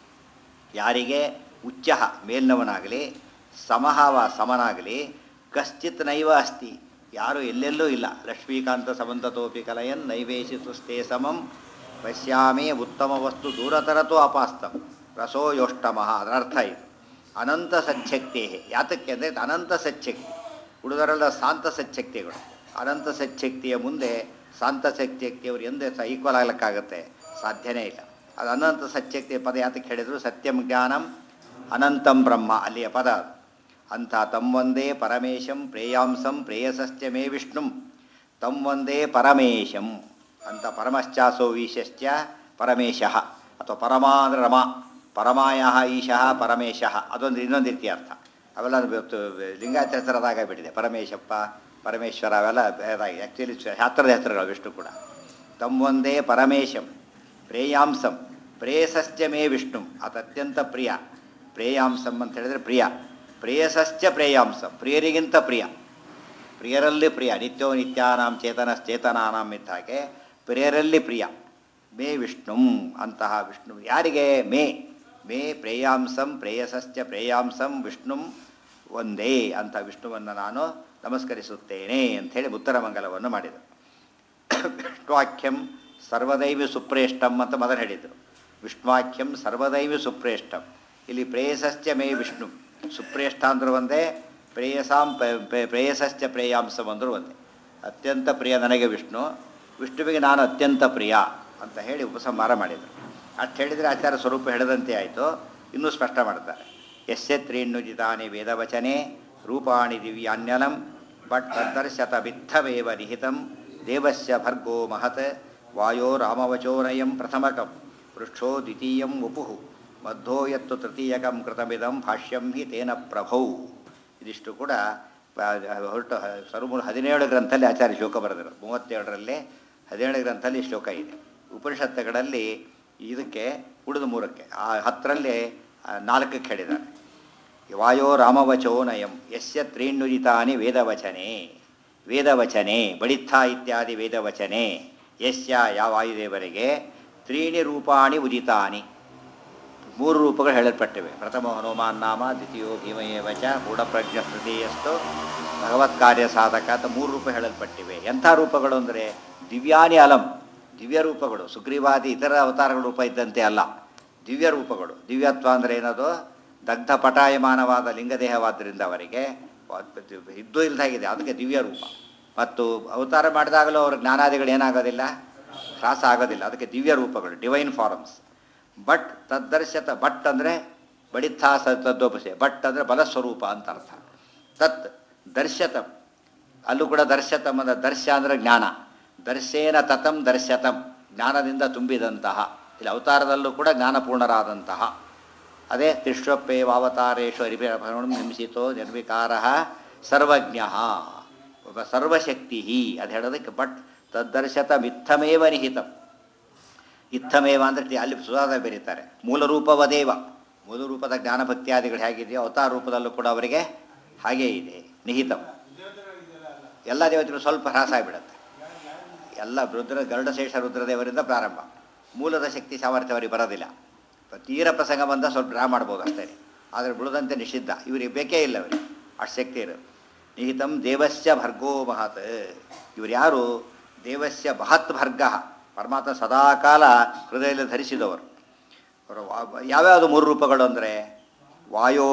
ಯಾರಿಗೆ ಉಚ್ಚ ಮೇಲ್ನವನಾಗಲಿ ಸಮಹಾವ ಸಮನಾಗಲಿ ಕಶ್ಚಿತ್ ನೈವ ಅಸ್ತಿ ಯಾರು ಎಲ್ಲೆಲ್ಲೂ ಇಲ್ಲ ಲಕ್ಷ್ಮೀಕಾಂತ ಸಮಂತತೋಪಿ ಕಲಯನ್ ನೈವೇಶಿತುಸ್ತೆ ಸಮಂ ಪಶ್ಯಾಮಿ ಉತ್ತಮ ವಸ್ತು ದೂರತರತೋ ಅಪಾಸ್ತಂ ರಸೋ ಯೋಷ್ಟಮಃ ಅದರ ಅರ್ಥ ಇದು ಅನಂತ ಸಚ್ಛಕ್ತಿ ಯಾತಕ್ಕೆ ಅಂದರೆ ಅನಂತ ಸಚ್ಛಕ್ತಿ ಉಳಿದವರೆಲ್ಲ ಶಾಂತ ಸಚ್ಛಕ್ತಿಗಳು ಅನಂತ ಸಚ್ಛಕ್ತಿಯ ಮುಂದೆ ಶಾಂತ ಸಚ್ಛಕ್ತಿಯವರು ಎಂದೇ ಸಹ ಈಕ್ವಲ್ ಆಗ್ಲಿಕ್ಕಾಗತ್ತೆ ಸಾಧ್ಯನೇ ಇಲ್ಲ ಅದು ಅನಂತ ಸಚ್ಛಕ್ತಿ ಪದ ಯಾತಕ್ಕೆ ಹೇಳಿದರು ಸತ್ಯಂ ಜ್ಞಾನಂ ಅನಂತಂ ಬ್ರಹ್ಮ ಅಲ್ಲಿಯ ಪದ ಅದು. ಅಂಥ ತಮ್ಮೊಂದೇ ಪರಮೇಶಂ ಪ್ರೇಯಾಂಸಂ ಪ್ರೇಯಸಶ್ಚ ಮೇ ವಿಷ್ಣುಂ ತಮ್ಮೊಂದೇ ಪರಮೇಶಂ ಅಂತ ಪರಮಶ್ಚಾಸೋ ಈಶಶ್ಚ ಪರಮೇಶಃ ಅಥವಾ ಪರಮಾ ಅಂದ್ರೆ ರಮ ಪರಮಾಯ ಈಶಃ ಪರಮೇಶಃ ಅದೊಂದು ಇನ್ನೊಂದು ರೀತಿಯ ಅರ್ಥ ಅವೆಲ್ಲ ಇವತ್ತು ಲಿಂಗಾಚಾರದಾಗ ಬಿಟ್ಟಿದೆ ಪರಮೇಶಪ್ಪ ಪರಮೇಶ್ವರ ಅವೆಲ್ಲ ಬೇದಾಗಿದೆ ಆ್ಯಕ್ಚುಲಿ ಶಾಸ್ತ್ರದ ಹೆಸರುಗಳು ವಿಷ್ಣು ಕೂಡ ತಮ್ಮೊಂದೇ ಪರಮೇಶಂ ಪ್ರೇಯಾಂಸಂ ಪ್ರೇಯಸಶ್ಚ ಮೇ ವಿಷ್ಣು ಅದು ಅತ್ಯಂತ ಪ್ರಿಯ ಪ್ರೇಯಾಂಸಂ ಅಂತ ಹೇಳಿದರೆ ಪ್ರಿಯ ಪ್ರೇಯಸಶ್ಚ ಪ್ರೇಯಾಂಸಂ ಪ್ರಿಯರಿಗಿಂತ ಪ್ರಿಯ ಪ್ರಿಯರಲ್ಲಿ ಪ್ರಿಯ ನಿತ್ಯೋ ನಿತ್ಯಾನಾಂ ಚೇತನಶ್ಚೇತನಾನಾಂ ಇದ್ದ ಹಾಗೆ ಪ್ರಿಯರಲ್ಲಿ ಪ್ರಿಯ ಮೇ ವಿಷ್ಣು ಅಂತಹ ವಿಷ್ಣು ಯಾರಿಗೆ ಮೇ ಮೇ ಪ್ರೇಯಾಂಸಂ ಪ್ರೇಯಸಶ್ಚ ಪ್ರೇಯಾಂಸಂ ವಿಷ್ಣುಂ ಒಂದೇ ಅಂತ ವಿಷ್ಣುವನ್ನು ನಾನು ನಮಸ್ಕರಿಸುತ್ತೇನೆ ಅಂಥೇಳಿ ಉತ್ತರ ಮಂಗಲವನ್ನು ಮಾಡಿದರು ವಿಷ್ಣುವಾಕ್ಯಂ ಸರ್ವದೈವಿ ಸುಪ್ರೇಷ್ಟಂ ಅಂತ ಮೊದಲು ಹೇಳಿದರು ವಿಷ್ಣುವಾಕ್ಯಂ ಸರ್ವದೈವಿ ಸುಪ್ರೇಷ್ಟಂ ಇಲ್ಲಿ ಪ್ರೇಯಸಶ್ಚ ಮೇ ವಿಷ್ಣು ಸುಪ್ರೇಷ್ಠ ಅಂದ್ರೂ ಒಂದೇ ಪ್ರೇಯಸಾಂ ಪ- ಪ- ಪ್ರೇಯಸಶ್ಚ ಪ್ರೇಯಾಂಸಂ ಅಂದರೂ ಒಂದೇ ಅತ್ಯಂತ ಪ್ರಿಯ ನನಗೆ ವಿಷ್ಣು ವಿಷ್ಣುವಿಗೆ ನಾನು ಅತ್ಯಂತ ಪ್ರಿಯ ಅಂತ ಹೇಳಿ ಉಪಸಂಹಾರ ಮಾಡಿದರು ಅಷ್ಟು ಹೇಳಿದರೆ ಆಚಾರ್ಯ ಸ್ವರೂಪ ಹೇಳಿದಂತೆ ಆಯಿತು ಇನ್ನೂ ಸ್ಪಷ್ಟ ಮಾಡ್ತಾರೆ ಯಸ್ಯ ತ್ರೀಣ್ಣುಜಿತಾನಿ ವೇದವಚನೆ ರೂಪಾಣಿ ದಿವ್ಯಾನ್ಯಲಂ ಬಟ್ ತದ್ದರ್ಶತ ಬಿತ್ತವೇವ ನಿಹಿತಂ ದೇವಸ್ಯ ಭರ್ಗೋ ಮಹತ್ ವಾಯೋ ರಾಮವಚೋನಯಂ ಪ್ರಥಮಕಂ ಪೃಷ್ಠೋ ದ್ವಿತೀಯಂ ವಪುಃ ಮಧ್ಯೋ ಯತ್ತು ತೃತೀಯಕಂ ಕೃತಮಿದಂ ಭಾಷ್ಯಂ ಹಿ ತೇನ ಪ್ರಭೌ ಇದಿಷ್ಟು ಕೂಡ ಆ, ಹೊರಟು ಸರ್ವ ಹದಿನೇಳು ಗ್ರಂಥದಲ್ಲಿ ಆಚಾರ್ಯ ಶ್ಲೋಕ ಬರೆದರು ಮೂವತ್ತೇಳರಲ್ಲಿ ಹದಿನೇಳು ಗ್ರಂಥದಲ್ಲಿ ಶ್ಲೋಕ ಇದೆ ಉಪನಿಷತ್ತುಗಳಲ್ಲಿ ಇದಕ್ಕೆ ಉಳಿದ ಮೂರಕ್ಕೆ ಆ ಹತ್ತರಲ್ಲಿ ಆ, ನಾಲ್ಕಕ್ಕೆ ಹೇಳಿದ್ದಾರೆ ವಾಯೋ ರಾಮವಚೋ ನಯಂ ಯಸ್ಯ ತ್ರೀಣ್ಣುಜಿತಾನಿ ವೇದವಚನೆ ವೇದವಚನೆ ಬಳಿತ್ಥ ಇತ್ಯಾದಿ ವೇದವಚನೆ ಯಸ್ಯ ಯಾವ ವಾಯುದೇವರಿಗೆ ತ್ರೀಣಿ ರೂಪಾಣಿ ಉದಿತಾನಿ ಮೂರು ರೂಪಗಳು ಹೇಳಲ್ಪಟ್ಟಿವೆ ಪ್ರಥಮ ಹನುಮಾನ್ ನಾಮ ದ್ವಿತೀಯೋ ಭೀಮಯೇವ ಚ ಗೂಢಪ್ರಜ್ಞ ತೃತೀಯಸ್ತು ಭಗವತ್ ಕಾರ್ಯ ಸಾಧಕ ಅಂತ ಮೂರು ರೂಪ ಹೇಳಲ್ಪಟ್ಟಿವೆ ಎಂಥ ರೂಪಗಳು ಅಂದರೆ ದಿವ್ಯಾನಿ ಅಲಂ ದಿವ್ಯ ರೂಪಗಳು ಸುಗ್ರೀವಾದಿ ಇತರ ಅವತಾರಗಳ ರೂಪ ಇದ್ದಂತೆ ಅಲ್ಲ ದಿವ್ಯ ರೂಪಗಳು ದಿವ್ಯತ್ವ ಅಂದರೆ ಏನದು ದಗ್ಧ ಪಟಾಯಮಾನವಾದ ಲಿಂಗದೇಹವಾದ್ದರಿಂದ ಅವರಿಗೆ ಇದ್ದೂ ಇಲ್ದಾಗಿದೆ ಅದಕ್ಕೆ ದಿವ್ಯ ರೂಪ ಮತ್ತು ಅವತಾರ ಮಾಡಿದಾಗಲೂ ಅವ್ರ ಜ್ಞಾನಾದಿಗಳು ಏನಾಗೋದಿಲ್ಲ ಹ್ರಾಸ ಆಗೋದಿಲ್ಲ ಅದಕ್ಕೆ ದಿವ್ಯ ರೂಪಗಳು ಡಿವೈನ್ ಫಾರಮ್ಸ್ ಬಟ್ ತದ್ದರ್ಶತ ಬಟ್ ಅಂದರೆ ಬಡಿತ್ಥಾಸ ತದ್ದೋಪಸೆ ಬಟ್ ಅಂದರೆ ಬಲಸ್ವರೂಪ ಅಂತ ಅರ್ಥ ತತ್ ದರ್ಶತಂ ಅಲ್ಲೂ ಕೂಡ ದರ್ಶತಂ ಅಂದರೆ ದರ್ಶ ಅಂದರೆ ಜ್ಞಾನ ದರ್ಶೇನ ತತಂ ದರ್ಶತಂ ಜ್ಞಾನದಿಂದ ತುಂಬಿದಂತಹ ಇಲ್ಲಿ ಅವತಾರದಲ್ಲೂ ಕೂಡ ಜ್ಞಾನಪೂರ್ಣರಾದಂತಹ ಅದೇ ತಿಷ್ವಪ್ಪೇವಾವತಾರೇಶು ಅರಿಭರಣ ಹಿಂಸಿತೋ ನಿರ್ವಿಕಾರ ಸರ್ವಜ್ಞ ಒಬ್ಬ ಸರ್ವಶಕ್ತಿ ಅದು ಹೇಳೋದಕ್ಕೆ ಬಟ್ ತದ್ದರ್ಶತ ಮಿಥಮೇವ ನಿಹಿತಂ ಇತ್ತಮೇವ ಅಂದರೆ ಅಲ್ಲಿ ಸುಧಾದ ಬೆರೀತಾರೆ ಮೂಲ ರೂಪವದೇವ ಮೂಲ ರೂಪದ ಜ್ಞಾನ ಭಕ್ತಿಯಾದಿಗಳು ಹೇಗಿದೆಯೋ ಅವತಾರ ರೂಪದಲ್ಲೂ ಕೂಡ ಅವರಿಗೆ ಹಾಗೇ ಇದೆ ನಿಹಿತಂ ಎಲ್ಲ ದೇವತೆಗಳು ಸ್ವಲ್ಪ ಹ್ರಾಸ ಆಗಿಬಿಡುತ್ತೆ ಎಲ್ಲ ರುದ್ರ ಗರುಡಶೇಷ ರುದ್ರದೇವರಿಂದ ಪ್ರಾರಂಭ ಮೂಲದ ಶಕ್ತಿ ಸಾಮರ್ಥ್ಯ ಅವರಿಗೆ ಬರೋದಿಲ್ಲ ತೀರ ಪ್ರಸಂಗ ಬಂದ ಸ್ವಲ್ಪ ಡ್ರಾ ಮಾಡ್ಬೋದು ಅಷ್ಟೇ ಆದರೆ ಬಿಡದಂತೆ ನಿಷಿದ್ಧ ಇವರಿಗೆ ಬೇಕೇ ಇಲ್ಲ ಅವರಿಗೆ ಅಷ್ಟು ಶಕ್ತಿ ಇರೋದು ನಿಹಿತಂ ದೇವಸ್ಯ ಭರ್ಗೋ ಮಹತ್ ಇವರು ಯಾರು ದೇವಸ್ಯ ಮಹತ್ ಭರ್ಗ ಪರಮಾತ್ಮ ಸದಾಕಾಲ ಹೃದಯದಲ್ಲಿ ಧರಿಸಿದವರು ಅವರು ವಾ- ಯಾವ್ಯಾವುದು ಮೂರು ರೂಪಗಳು ಅಂದರೆ ವಾಯೋ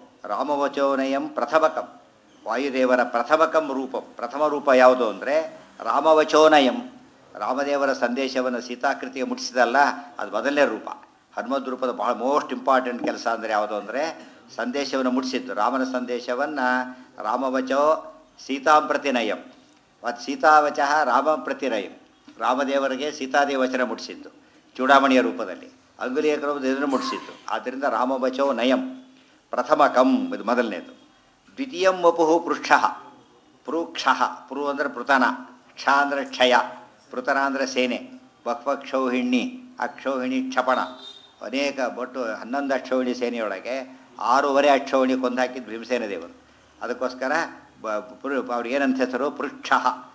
ರಾಮವಚೋನಯಂ ಪ್ರಥಮಕಂ ವಾಯುದೇವರ ಪ್ರಥಮಕಂ ರೂಪಂ ಪ್ರಥಮ ರೂಪ ಯಾವುದು ಅಂದರೆ ರಾಮವಚೋನಯಂ ರಾಮದೇವರ ಸಂದೇಶವನ್ನು ಸೀತಾಕೃತಿಗೆ ಮುಟ್ಟಿಸಿದಲ್ಲ ಅದು ಮೊದಲನೇ ರೂಪ ಹನುಮದ್ ರೂಪದ ಬಹಳ ಮೋಸ್ಟ್ ಇಂಪಾರ್ಟೆಂಟ್ ಕೆಲಸ ಅಂದರೆ ಯಾವುದು ಅಂದರೆ ಸಂದೇಶವನ್ನು ಮುಟ್ಟಿಸಿದ್ದು ರಾಮನ ಸಂದೇಶವನ್ನು ರಾಮವಚೋ ಸೀತಾಂ ಪ್ರತಿನಯಂ ಮತ್ತು ಸೀತಾವಚ ರಾಮ ಪ್ರತಿನಯಂ ರಾಮದೇವರಿಗೆ ಸೀತಾದೇವಿ ವಚನ ಮುಟ್ಟಿಸಿದ್ದು ಚೂಡಾಮಣಿಯ ರೂಪದಲ್ಲಿ ಅಂಗುಲಿಯ ಇದನ್ನು ಮುಟ್ಟಿಸಿದ್ದು ಆದ್ದರಿಂದ ರಾಮವಚೋ ನಯಂ ಪ್ರಥಮ ಕಂ ಇದು ಮೊದಲನೇದು ದ್ವಿತೀಯಂ ವಪುಹು ಪೃಷ್ಠ ಪೃಕ್ಷ ಪೃ ಅಂದರೆ ಪೃತನ ಕ್ಷ ಅಂದರೆ ಕ್ಷಯ ಪೃತನ ಅಂದರೆ ಸೇನೆ ಬಕ್ಪಕ್ಷೌಹಿಣಿ ಅಕ್ಷೌಹಿಣಿ ಕ್ಷಪಣ ಅನೇಕ ಒಟ್ಟು ಹನ್ನೊಂದು ಅಕ್ಷೌಹಿಣಿ ಸೇನೆಯೊಳಗೆ ಆರೂವರೆ ಅಕ್ಷೌಹಿಣಿ ಕೊಂದು ಹಾಕಿದ್ದು ಭೀಮಸೇನ ದೇವರು ಅದಕ್ಕೋಸ್ಕರ ಬ- ಪೃ- ಅವ್ರಿಗೆ ಏನಂತ ಹೆಸರು ಪೃಕ್ಷ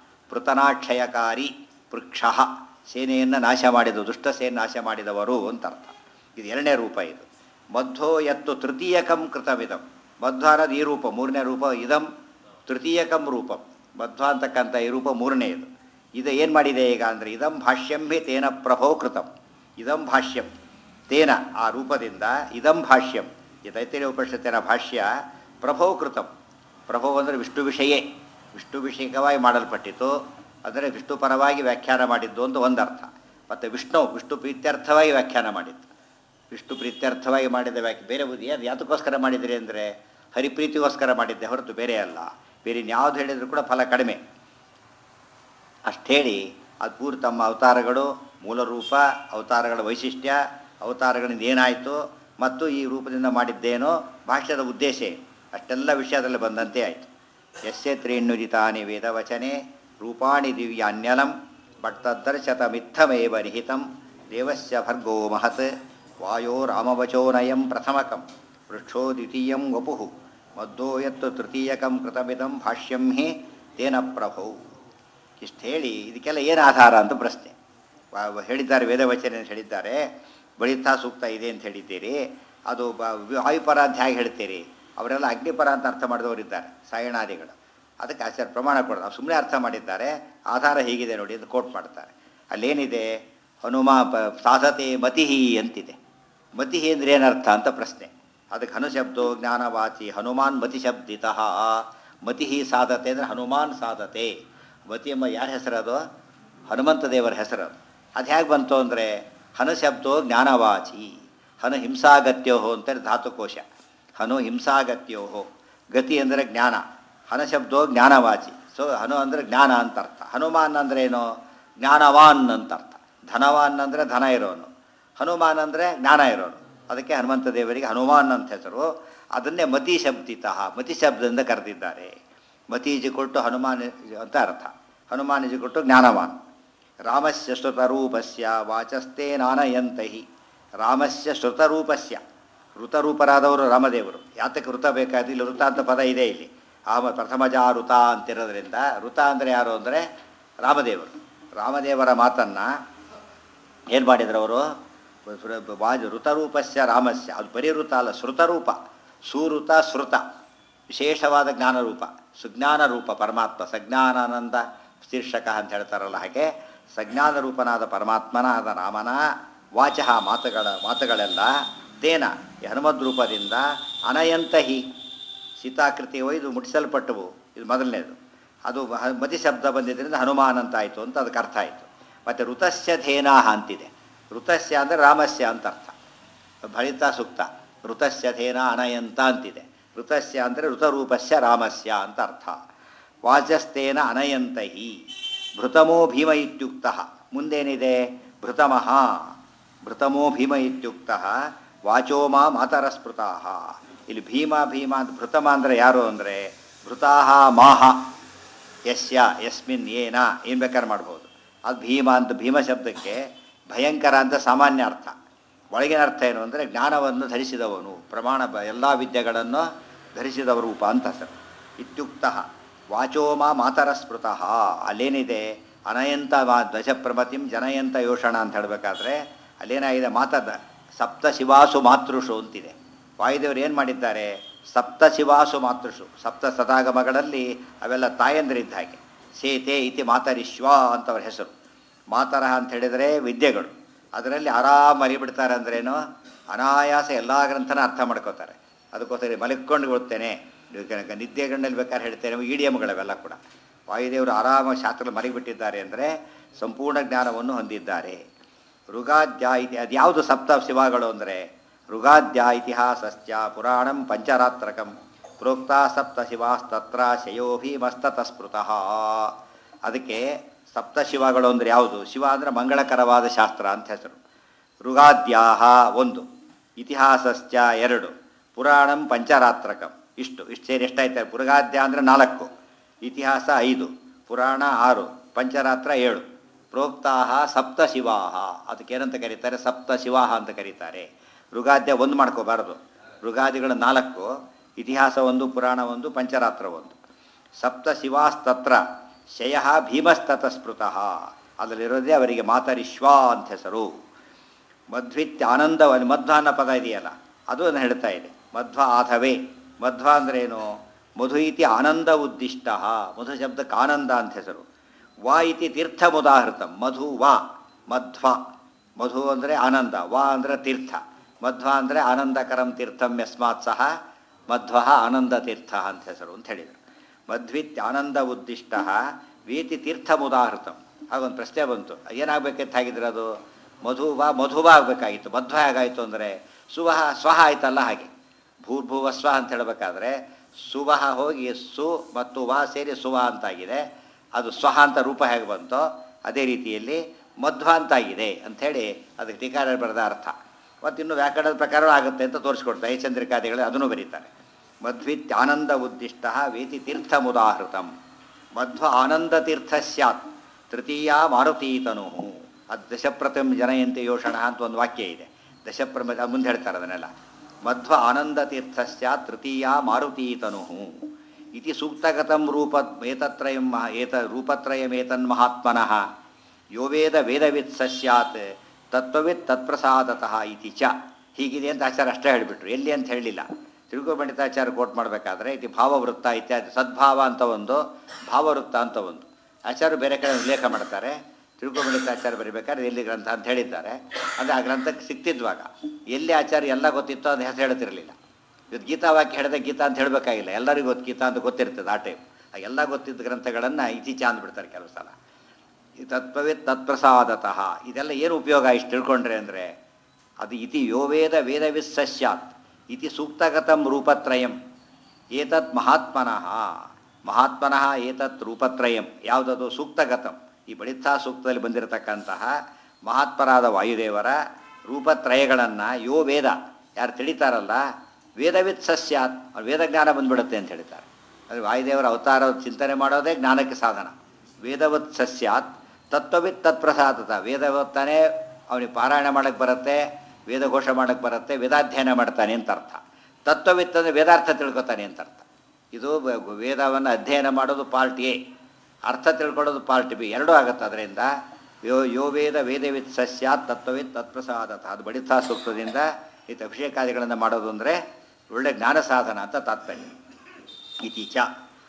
ಪೃತನಾಕ್ಷಯಕಾರಿ ಪೃಕ್ಷ ಸೇನೆಯನ್ನು ನಾಶ ಮಾಡಿದ ದುಷ್ಟ ಸೇನೆ ನಾಶ ಮಾಡಿದವರು ಅಂತ ಅರ್ಥ ಇದು ಎರಡನೇ ರೂಪ ಇದು ಮಧ್ವೋ ಎತ್ತು ತೃತೀಯಕಂ ಕೃತವಿದಂ ಮಧ್ವ ಅನ್ನೋದು ಈ ರೂಪ ಮೂರನೇ ರೂಪ ಇದಂ ತೃತೀಯಕಂ ರೂಪಂ ಮಧ್ವ ಅಂತಕ್ಕಂಥ ಈ ರೂಪ ಮೂರನೆಯದು ಇದು ಏನು ಮಾಡಿದೆ ಈಗ ಅಂದರೆ ಇದಂ ಭಾಷ್ಯಂ ಹಿ ತೇನ ಪ್ರಭೋ ಕೃತಂ ಇದಂ ಭಾಷ್ಯಂ ತೇನ ಆ ರೂಪದಿಂದ ಇದಂ ಭಾಷ್ಯಂ ಈ ತೈತರಿಯ ಉಪನಿಷತ್ತಿನ ಭಾಷ್ಯ ಪ್ರಭೋ ಕೃತಂ ಪ್ರಭೋ ಅಂದರೆ ವಿಷ್ಣು ವಿಷಯೇ ವಿಷ್ಣು ವಿಷಯಕವಾಗಿ ಮಾಡಲ್ಪಟ್ಟಿತು ಅಂದರೆ ವಿಷ್ಣು ಪರವಾಗಿ ವ್ಯಾಖ್ಯಾನ ಮಾಡಿದ್ದು ಅಂತ ಒಂದರ್ಥ ಮತ್ತು ವಿಷ್ಣು ವಿಷ್ಣು ಪ್ರೀತ್ಯರ್ಥವಾಗಿ ವ್ಯಾಖ್ಯಾನ ಮಾಡಿದ್ದು ವಿಷ್ಣು ಪ್ರೀತ್ಯರ್ಥವಾಗಿ ಮಾಡಿದ ವ್ಯಾಖ್ಯೆ ಬೇರೆ ಬುದ್ಧಿ ಅದು ಯಾತಕ್ಕೋಸ್ಕರ ಮಾಡಿದ್ರಿ ಅಂದರೆ ಹರಿಪ್ರೀತಿಗೋಸ್ಕರ ಮಾಡಿದ್ದೆ ಹೊರತು ಬೇರೆ ಅಲ್ಲ ಬೇರೆ ಇನ್ಯಾವ್ದು ಹೇಳಿದರೂ ಕೂಡ ಫಲ ಕಡಿಮೆ ಅಷ್ಟೇಳಿ ಅದು ಪೂರ್ ತಮ್ಮ ಅವತಾರಗಳು ಮೂಲ ರೂಪ ಅವತಾರಗಳ ವೈಶಿಷ್ಟ್ಯ ಅವತಾರಗಳಿಂದ ಏನಾಯಿತು ಮತ್ತು ಈ ರೂಪದಿಂದ ಮಾಡಿದ್ದೇನೋ ಭಾಷ್ಯದ ಉದ್ದೇಶ ಏನು ಅಷ್ಟೆಲ್ಲ ವಿಷಯದಲ್ಲಿ ಬಂದಂತೆ ಆಯಿತು ಯಸ್ಯ ತ್ರೀಣ್ಯುದಿತಾನಿ ವೇದವಚನೆ ರೂಪಾಣಿ ದಿವ್ಯಾನ್ಯಲಂ ಭಟ್ಟದ್ದರ್ಶತ ಮಿಥಮೇವ ನಿಹಿತಂ ದೇವಸ್ಯ ಭರ್ಗೋ ಮಹತ್ ವಾಯೋ ರಾಮವಚೋನಯಂ ಪ್ರಥಮಕಂ ಪೃಷ್ಠೋ ದ್ವಿತೀಯಂ ವಪುಃ ಮದ್ದೋ ಯತ್ತು ತೃತೀಯಕಂ ಕೃತಮಿದಂ ಭಾಷ್ಯಂ ಹಿ ತೇನ ಪ್ರಭೌ ಇಷ್ಟು ಹೇಳಿ ಇದಕ್ಕೆಲ್ಲ ಏನು ಆಧಾರ ಅಂತ ಪ್ರಶ್ನೆ ವ- ವ- ಹೇಳಿದ್ದಾರೆ ವೇದವಚನ ಅಂತ ಹೇಳಿದ್ದಾರೆ ಬಳಿತಾ ಸೂಕ್ತ ಇದೆ ಅಂತ ಹೇಳಿದ್ದೀರಿ ಅದು ಬ- ವಾಯುಪರ ಅಂತ ಹೇಗೆ ಹೇಳ್ತೀರಿ ಅವರೆಲ್ಲ ಅಗ್ನಿಪರ ಅಂತ ಅರ್ಥ ಮಾಡಿದವರಿದ್ದಾರೆ ಸಾಯಣಾದಿಗಳು ಅದಕ್ಕೆ ಆಚಾರ್ಯ ಪ್ರಮಾಣ ಕೊಡೋದು ಅವ್ರು ಸುಮ್ಮನೆ ಅರ್ಥ ಮಾಡಿದ್ದಾರೆ ಆಧಾರ ಹೀಗಿದೆ ನೋಡಿ ಅಂತ ಕೋಟ್ ಮಾಡ್ತಾರೆ ಅಲ್ಲೇನಿದೆ ಹನುಮ ಪ ಸಾಧತೆ ಮತಿಹಿ ಅಂತಿದೆ ಮತಿಹಿ ಅಂದ್ರೆ ಏನರ್ಥ ಅಂತ ಪ್ರಶ್ನೆ ಅದಕ್ಕೆ ಹನುಶಬ್ದೋ ಜ್ಞಾನವಾಚಿ ಹನುಮಾನ್ ಮತಿ ಶಬ್ದಿತಃ ಮತಿಹಿ ಸಾಧತೆ ಅಂದರೆ ಹನುಮಾನ್ ಸಾಧತೆ ಮತಿ ಎಂಬ ಯಾರ ಹೆಸರದು ಹನುಮಂತ ದೇವರ ಹೆಸರು ಅದು ಹೇಗೆ ಬಂತು ಅಂದರೆ ಹನುಶಬ್ದೋ ಜ್ಞಾನವಾಚಿ ಹನು ಹಿಂಸಾಗತ್ಯೋಹೋ ಅಂತೇಳಿ ಧಾತುಕೋಶ ಹನು ಹಿಂಸಾಗತ್ಯೋಹೋ ಗತಿ ಅಂದರೆ ಜ್ಞಾನ ಹನಶಬ್ದೋ ಜ್ಞಾನವಾಚಿ ಸೊ ಹನು ಅಂದರೆ ಜ್ಞಾನ ಅಂತ ಅರ್ಥ ಹನುಮಾನ್ ಅಂದ್ರೆ ಏನು ಜ್ಞಾನವಾನ್ ಅಂತ ಅರ್ಥ ಧನವಾನ್ ಅಂದರೆ ಧನ ಇರೋನು ಹನುಮಾನ್ ಅಂದರೆ ಜ್ಞಾನ ಇರೋನು ಅದಕ್ಕೆ ಹನುಮಂತ ದೇವರಿಗೆ ಹನುಮಾನ್ ಅಂತ ಹೆಸರು ಅದನ್ನೇ ಮತಿ ಶಬ್ದಿತಃ ಮತಿ ಶಬ್ದದಿಂದ ಕರೆದಿದ್ದಾರೆ ಮತಿ ಇಜಿಕೊಟ್ಟು ಹನುಮಾನ್ ಅಂತ ಅರ್ಥ ಹನುಮಾನ್ ಇಜಿಕೊಟ್ಟು ಜ್ಞಾನವಾನ್ ರಾಮಸ್ಯ ಶ್ರುತರೂಪಸ್ಯ ವಾಚಸ್ತೆ ನಾನಯಂತಹಿ ರಾಮಸ್ಯ ಶ್ರುತರೂಪಸ್ಯ ಋತರೂಪರಾದವರು ರಾಮದೇವರು ಯಾತಕ್ಕೆ ಋತ ಬೇಕಾದ ಇಲ್ಲಿ ಋತ ಅಂತ ಪದ ಇದೆ ಇಲ್ಲಿ ಆಮ ಪ್ರಥಮಜ ಋತ ಅಂತಿರೋದ್ರಿಂದ ಋತ ಅಂದರೆ ಯಾರು ಅಂದರೆ ರಾಮದೇವರು ರಾಮದೇವರ ಮಾತನ್ನು ಏನು ಮಾಡಿದ್ರು ಅವರು ವಾಜ್ ಋತರೂಪಸ್ಯ ರಾಮಸ್ಯ ಅದು ಬರೀ ಋತ ಅಲ್ಲ ಶ್ರುತರೂಪ ಸುಋತ ಶ್ರುತ ವಿಶೇಷವಾದ ಜ್ಞಾನರೂಪ ಸುಜ್ಞಾನ ರೂಪ ಪರಮಾತ್ಮ ಸಜ್ಞಾನಾನಂದ ಶೀರ್ಷಕ ಅಂತ ಹೇಳ್ತಾರಲ್ಲ ಹಾಗೆ ಸಜ್ಞಾನ ರೂಪನಾದ ಪರಮಾತ್ಮನಾದ ರಾಮನ ವಾಚಃ ಮಾತುಗಳ ಮಾತುಗಳೆಲ್ಲ ತೇನ ಈ ಹನುಮದ್ ರೂಪದಿಂದ ಅನಯಂತಹಿ ಸೀತಾಕೃತಿ ಒಯ್ದು ಮುಟ್ಟಿಸಲ್ಪಟ್ಟವು ಇದು ಮೊದಲನೇದು ಅದು ಹ- ಮತಿ ಶಬ್ದ ಬಂದಿದ್ದರಿಂದ ಹನುಮಾನ್ ಅಂತ ಆಯಿತು ಅಂತ ಅದಕ್ಕೆ ಅರ್ಥ ಆಯಿತು ಮತ್ತು ಋತಸ್ಯ ಧೇನಾಹ ಅಂತಿದೆ ಋತಸ್ಯ ಅಂದರೆ ರಾಮಸ್ಯ ಅಂತ ಅರ್ಥ ಭಳಿತ ಸೂಕ್ತ ಋತಸ್ಯ ಧೇನ ಅನಯಂತ ಅಂತಿದೆ ಋತಸ್ಯ ಅಂದರೆ ಋತರೂಪಸ್ಯ ರಾಮಸ್ಯ ಅಂತ ಅರ್ಥ ವಾಚಸ್ತೇನ ಅನಯಂತಹಿ ಭೃತಮೋ ಭೀಮ ಇತ್ಯುಕ್ತ ಮುಂದೇನಿದೆ ಭೃತಮಃ ಭೃತಮೋ ಭೀಮ ಇತ್ಯುಕ್ತ ವಾಚೋ ಮಾ ಮಾತರ ಸ್ಮೃತಾ ಇಲ್ಲಿ ಭೀಮ ಭೀಮ ಅಂತ ಭೃತಮ ಅಂದರೆ ಯಾರು ಅಂದರೆ ಭೃತಾಹ ಮಾಹ ಯಸ್ಯ ಯಸ್ಮಿನ್ ಏನ ಏನು ಬೇಕಾದ್ರೆ ಮಾಡ್ಬೋದು ಅದು ಭೀಮ ಅಂತ ಭೀಮ ಶಬ್ದಕ್ಕೆ ಭಯಂಕರ ಅಂತ ಸಾಮಾನ್ಯ ಅರ್ಥ ಒಳಗಿನ ಅರ್ಥ ಏನು ಅಂದರೆ ಜ್ಞಾನವನ್ನು ಧರಿಸಿದವನು ಪ್ರಮಾಣ ಬ ಎಲ್ಲ ವಿದ್ಯೆಗಳನ್ನು ಧರಿಸಿದವ ರೂಪ ಅಂತ ಸರ್ ಇತ್ಯುಕ್ತ ವಾಚೋಮ ಮಾತರ ಸ್ಮೃತಃ ಅಲ್ಲೇನಿದೆ ಅನಯಂತ ಮಾ ದಶಪ್ರಮತಿಂ ಜನಯಂತ ಯೋಷಣ ಅಂತ ಹೇಳಬೇಕಾದ್ರೆ ಅಲ್ಲೇನಾಗಿದೆ ಮಾತದ ಸಪ್ತ ಶಿವಾಸು ಮಾತೃಷು ಅಂತಿದೆ ವಾಯುದೇವರು ಏನು ಮಾಡಿದ್ದಾರೆ ಸಪ್ತ ಶಿವಾಸು ಮಾತೃಷು ಸಪ್ತ ಸದಾಗಮಗಳಲ್ಲಿ ಅವೆಲ್ಲ ತಾಯಂದ್ರಿದ್ದ ಹಾಗೆ ಸೇತೆ ಇತಿ ಮಾತರಿಶ್ವ ಅಂತವ್ರ ಹೆಸರು ಮಾತರಹ ಅಂತ ಹೇಳಿದರೆ ವಿದ್ಯೆಗಳು ಅದರಲ್ಲಿ ಆರಾಮ ಮರಿಬಿಡ್ತಾರೆ ಅಂದ್ರೇನು ಅನಾಯಾಸ ಎಲ್ಲ ಗ್ರಂಥನ ಅರ್ಥ ಮಾಡ್ಕೋತಾರೆ ಅದಕ್ಕೋಸ್ಕರ ಮಲಕ್ಕೊಂಡು ಕೊಡ್ತೇನೆ ನಿದ್ದೆಗಣ್ಣಲ್ಲಿ ಬೇಕಾದ್ರೆ ಹೇಳ್ತೇನೆ ಇಡಿಯಮ್ಗಳವೆಲ್ಲ ಕೂಡ ವಾಯುದೇವರು ಆರಾಮ ಶಾಸ್ತ್ರ ಮಲಗಿಬಿಟ್ಟಿದ್ದಾರೆ ಅಂದರೆ ಸಂಪೂರ್ಣ ಜ್ಞಾನವನ್ನು ಹೊಂದಿದ್ದಾರೆ ಋಗಾದ್ಯ ಇತಿ ಅದ್ಯಾವುದು ಸಪ್ತ ಶಿವಗಳು ಅಂದರೆ ಋಗಾದ್ಯ ಇತಿಹಾಸಶ್ಚ ಪುರಾಣಂ ಪಂಚರಾತ್ರಕಂ ಪ್ರೋಕ್ತ ಸಪ್ತ ಶಿವಾಸ್ತತ್ರ ಶಯೋಭೀಮಸ್ತತಸ್ಮೃತಃ ಅದಕ್ಕೆ ಸಪ್ತ ಶಿವಗಳು ಅಂದರೆ ಯಾವುದು ಶಿವ ಅಂದರೆ ಮಂಗಳಕರವಾದ ಶಾಸ್ತ್ರ ಅಂತ ಹೆಸರು ಋಗಾದ್ಯಾಹ ಒಂದು ಇತಿಹಾಸಶ್ಚ ಎರಡು ಪುರಾಣಂ ಪಂಚರಾತ್ರಕಂ ಇಷ್ಟು ಇಷ್ಟು ಸೇರಿ ಎಷ್ಟಾಯ್ತಾರೆ ಪುರುಗಾದ್ಯ ಅಂದರೆ ನಾಲ್ಕು ಇತಿಹಾಸ ಐದು ಪುರಾಣ ಆರು ಪಂಚರಾತ್ರ ಏಳು ಪ್ರೋಕ್ತಾಹ ಸಪ್ತ ಶಿವಾಹ ಅದಕ್ಕೇನಂತ ಕರೀತಾರೆ ಸಪ್ತ ಶಿವಾಹ ಅಂತ ಕರೀತಾರೆ ಋಗಾದ್ಯ ಒಂದು ಮಾಡ್ಕೋಬಾರದು ಋಗಾದಿಗಳು ನಾಲ್ಕು ಇತಿಹಾಸ ಒಂದು ಪುರಾಣ ಒಂದು ಪಂಚರಾತ್ರ ಒಂದು ಸಪ್ತ ಶಿವಾಸ್ತತ್ರ ಶಯ ಭೀಮಸ್ತತ ಸ್ಮೃತಃ ಅದರಲ್ಲಿರೋದೇ ಅವರಿಗೆ ಮಾತರಿಶ್ವ ಅಂತ ಹೆಸರು ಮಧ್ವಿತ್ಯ ಆನಂದ ಮಧ್ವ ಅನ್ನೋ ಪದ ಇದೆಯಲ್ಲ ಅದು ಅದನ್ನು ಹೇಳ್ತಾ ಇದೆ ಮಧ್ವ ಆಧವೇ ಮಧ್ವ ಅಂದ್ರೇನು ಮಧು ಇತಿ ಆನಂದ ಉದ್ದಿಷ್ಟ ಮಧು ಶಬ್ದಕ್ಕೆ ಆನಂದ ಅಂತ ಹೆಸರು ವಾ ಇತಿ ತೀರ್ಥಮುದಾಹೃತಂ ಮಧು ವಾ ಮಧ್ವ ಮಧು ಅಂದರೆ ಆನಂದ ವಾ ಅಂದರೆ ತೀರ್ಥ ಮಧ್ವ ಅಂದರೆ ಆನಂದಕರಂ ತೀರ್ಥಂ ಯಸ್ಮಾತ್ ಸಹ ಮಧ್ವ ಆನಂದ ತೀರ್ಥ ಅಂತ ಹೆಸರು ಅಂತ ಹೇಳಿದರು ಮಧ್ವಿತ್ ಆನಂದ ಉದ್ದಿಷ್ಟ ವೇತಿ ತೀರ್ಥಮುದಾಹೃತಂ ಹಾಗೊಂದು ಪ್ರಶ್ನೆ ಬಂತು ಏನಾಗಬೇಕಿತ್ತು ಹಾಗಿದ್ರೆ ಅದು ಮಧುವ ಮಧುವ ಆಗಬೇಕಾಗಿತ್ತು ಮಧ್ವ ಹೇಗಾಯಿತು ಅಂದರೆ ಸುವಹ ಸ್ವಹ ಆಯ್ತಲ್ಲ ಹಾಗೆ ಭೂರ್ಭುವ ಸ್ವ ಅಂತ ಹೇಳಬೇಕಾದ್ರೆ ಸುವಹ ಹೋಗಿ ಸು ಮತ್ತು ವ ಸೇರಿ ಸುವ ಅಂತಾಗಿದೆ ಅದು ಸ್ವಹ ಅಂತ ರೂಪ ಹೇಗೆ ಬಂತೋ ಅದೇ ರೀತಿಯಲ್ಲಿ ಮಧ್ವ ಅಂತಾಗಿದೆ ಅಂಥೇಳಿ ಅದಕ್ಕೆ ಟೀಕಾರ ಬರೆದ ಅರ್ಥ ಮತ್ತು ಇನ್ನು ವ್ಯಾಕರಣದ ಪ್ರಕಾರ ಆಗುತ್ತೆ ಅಂತ ತೋರಿಸ್ಕೊಡ್ತಾರೆ ಚಂದ್ರಿಕಾದಿಗಳು ಅದನ್ನು ಬರೀತಾರೆ ಮಧ್ವಿತ್ ಆನಂದ ಉದ್ದಿಷ್ಟ ವೇತಿ ತೀರ್ಥಮುದಾಹೃತಂ ಮಧ್ವ ಆನಂದ ತೀರ್ಥ ಸ್ಯಾತ್ ತೃತೀಯ ಮಾರುತೀತನು ಅದು ದಶಪ್ರಥಮ ಜನಯಂತಿ ಯೋಷಣ ಅಂತ ಒಂದು ವಾಕ್ಯ ಇದೆ ದಶಪ್ರಮ ಅದು ಮುಂದೆ ಹೇಳ್ತಾರೆ ಅದನ್ನೆಲ್ಲ ಮಧ್ವ ಆನಂದ ತೀರ್ಥ ಸ್ಯಾತ್ ತೃತೀಯ ಮಾರುತೀತನು ಇತಿ ಸೂಕ್ತಗತಂ ರೂಪ ಏತತ್ರಯಂ ಮಹ ಏತ ರೂಪತ್ರಯಮೇತನ್ಮಹಾತ್ಮನಃ ಯೋ ವೇದ ವೇದವಿತ್ ಸ ಸ್ಯಾತ್ ತತ್ವವಿತ್ ತತ್ಪ್ರಸಾದತಃ ಇತಿ ಚ ಹೀಗಿದೆ ಅಂತ ಆಚಾರ್ಯ ಅಷ್ಟೇ ಹೇಳಿಬಿಟ್ರು ಎಲ್ಲಿ ಅಂತ ಹೇಳಲಿಲ್ಲ ತಿರುಗುಪಂಡಿತಾಚಾರ್ಯ ಕೋಟ್ ಮಾಡಬೇಕಾದ್ರೆ ಇದು ಭಾವವೃತ್ತ ಇತ್ಯಾದಿ ಸದ್ಭಾವ ಅಂತ ಒಂದು ಭಾವವೃತ್ತ ಅಂತ ಒಂದು ಆಚಾರ್ಯ ಬೇರೆ ಕಡೆ ಉಲ್ಲೇಖ ಮಾಡ್ತಾರೆ ತಿರುಗುಪಂಡಿತಾಚಾರ್ಯ ಬರೀಬೇಕಾದ್ರೆ ಎಲ್ಲಿ ಗ್ರಂಥ ಅಂತ ಹೇಳಿದ್ದಾರೆ ಅಂದರೆ ಆ ಗ್ರಂಥಕ್ಕೆ ಸಿಕ್ತಿದ್ವಾಗ ಎಲ್ಲಿ ಆಚಾರ್ಯ ಎಲ್ಲ ಗೊತ್ತಿತ್ತೋ ಅದು ಹೆಸರು ಹೇಳ್ತಿರಲಿಲ್ಲ ಇವತ್ತು ಗೀತಾ ವಾಕ್ಯ ಹೇಳಿದೆ ಗೀತಾ ಅಂತ ಹೇಳಬೇಕಾಗಿಲ್ಲ ಎಲ್ಲರಿಗೂ ಗೊತ್ತು ಗೀತಾ ಅಂತ ಗೊತ್ತಿರ್ತದೆ ಆ ಟೈಮ್ ಆ ಎಲ್ಲ ಗೊತ್ತಿದ್ದ ಗ್ರಂಥಗಳನ್ನು ಇತ್ತೀಚೆ ಅಂದ್ಬಿಡ್ತಾರೆ ಕೆಲವು ಸಲ ಈ ತತ್ವವಿತ್ ತತ್ಪ್ರಸಾದತಃ ಇದೆಲ್ಲ ಏನು ಉಪಯೋಗ ಇಷ್ಟು ತಿಳ್ಕೊಂಡ್ರೆ ಅಂದರೆ ಅದು ಇತಿ ಯೋ ವೇದ ವೇದವಿತ್ ಸಸ್ಯಾತ್ ಇತಿ ಸೂಕ್ತಗತಂ ರೂಪತ್ರಯಂ ಏತತ್ ಮಹಾತ್ಮನಃ ಮಹಾತ್ಮನಃ ಏತತ್ ರೂಪತ್ರಯಂ ಯಾವುದದು ಸೂಕ್ತಗತಂ ಈ ಬಳಿತಾ ಸೂಕ್ತದಲ್ಲಿ ಬಂದಿರತಕ್ಕಂತಹ ಮಹಾತ್ಮರಾದ ವಾಯುದೇವರ ರೂಪತ್ರಯಗಳನ್ನು ಯೋ ವೇದ ಯಾರು ತಿಳಿತಾರಲ್ಲ ವೇದವಿತ್ ಸಸ್ಯಾತ್ ಅವ್ರು ವೇದಜ್ಞಾನ ಬಂದ್ಬಿಡುತ್ತೆ ಅಂತ ಹೇಳ್ತಾರೆ ಅದು ವಾಯುದೇವರ ಅವತಾರ ಚಿಂತನೆ ಮಾಡೋದೇ ಜ್ಞಾನಕ್ಕೆ ಸಾಧನ ವೇದವತ್ ಸಸ್ಯಾತ್ ತತ್ವವಿತ್ ತತ್ಪ್ರಸಾದತ ವೇದ ಓದ್ತಾನೆ ಅವನಿಗೆ ಪಾರಾಯಣ ಮಾಡೋಕ್ಕೆ ಬರುತ್ತೆ ವೇದಘೋಷ ಮಾಡೋಕ್ಕೆ ಬರುತ್ತೆ ವೇದಾಧ್ಯಯನ ಮಾಡ್ತಾನೆ ಅಂತ ಅರ್ಥ ತತ್ವವಿತ್ ಅಂದರೆ ವೇದಾರ್ಥ ತಿಳ್ಕೊತಾನೆ ಅಂತ ಅರ್ಥ ಇದು ವ- ವೇದವನ್ನು ಅಧ್ಯಯನ ಮಾಡೋದು ಪಾರ್ಟ್ ಎ ಅರ್ಥ ತಿಳ್ಕೊಳ್ಳೋದು ಪಾರ್ಟ್ ಬಿ ಎರಡೂ ಆಗುತ್ತೆ ಅದರಿಂದ ಯೋ ಯೋ ವೇದ ವೇದವಿತ್ ಸಸ್ಯಾತ್ ತತ್ವವಿತ್ ತತ್ಪ್ರಸಾದತ ಅದು ಬಡಿತಾ ಸೂಕ್ತದಿಂದ ಈ ಅಭಿಷೇಕಾದಿಗಳನ್ನು ಮಾಡೋದು ಅಂದರೆ ಒಳ್ಳೆ ಜ್ಞಾನ ಸಾಧನ ಅಂತ ತಾತ್ಪರ್ಯ ಇತಿ ಚ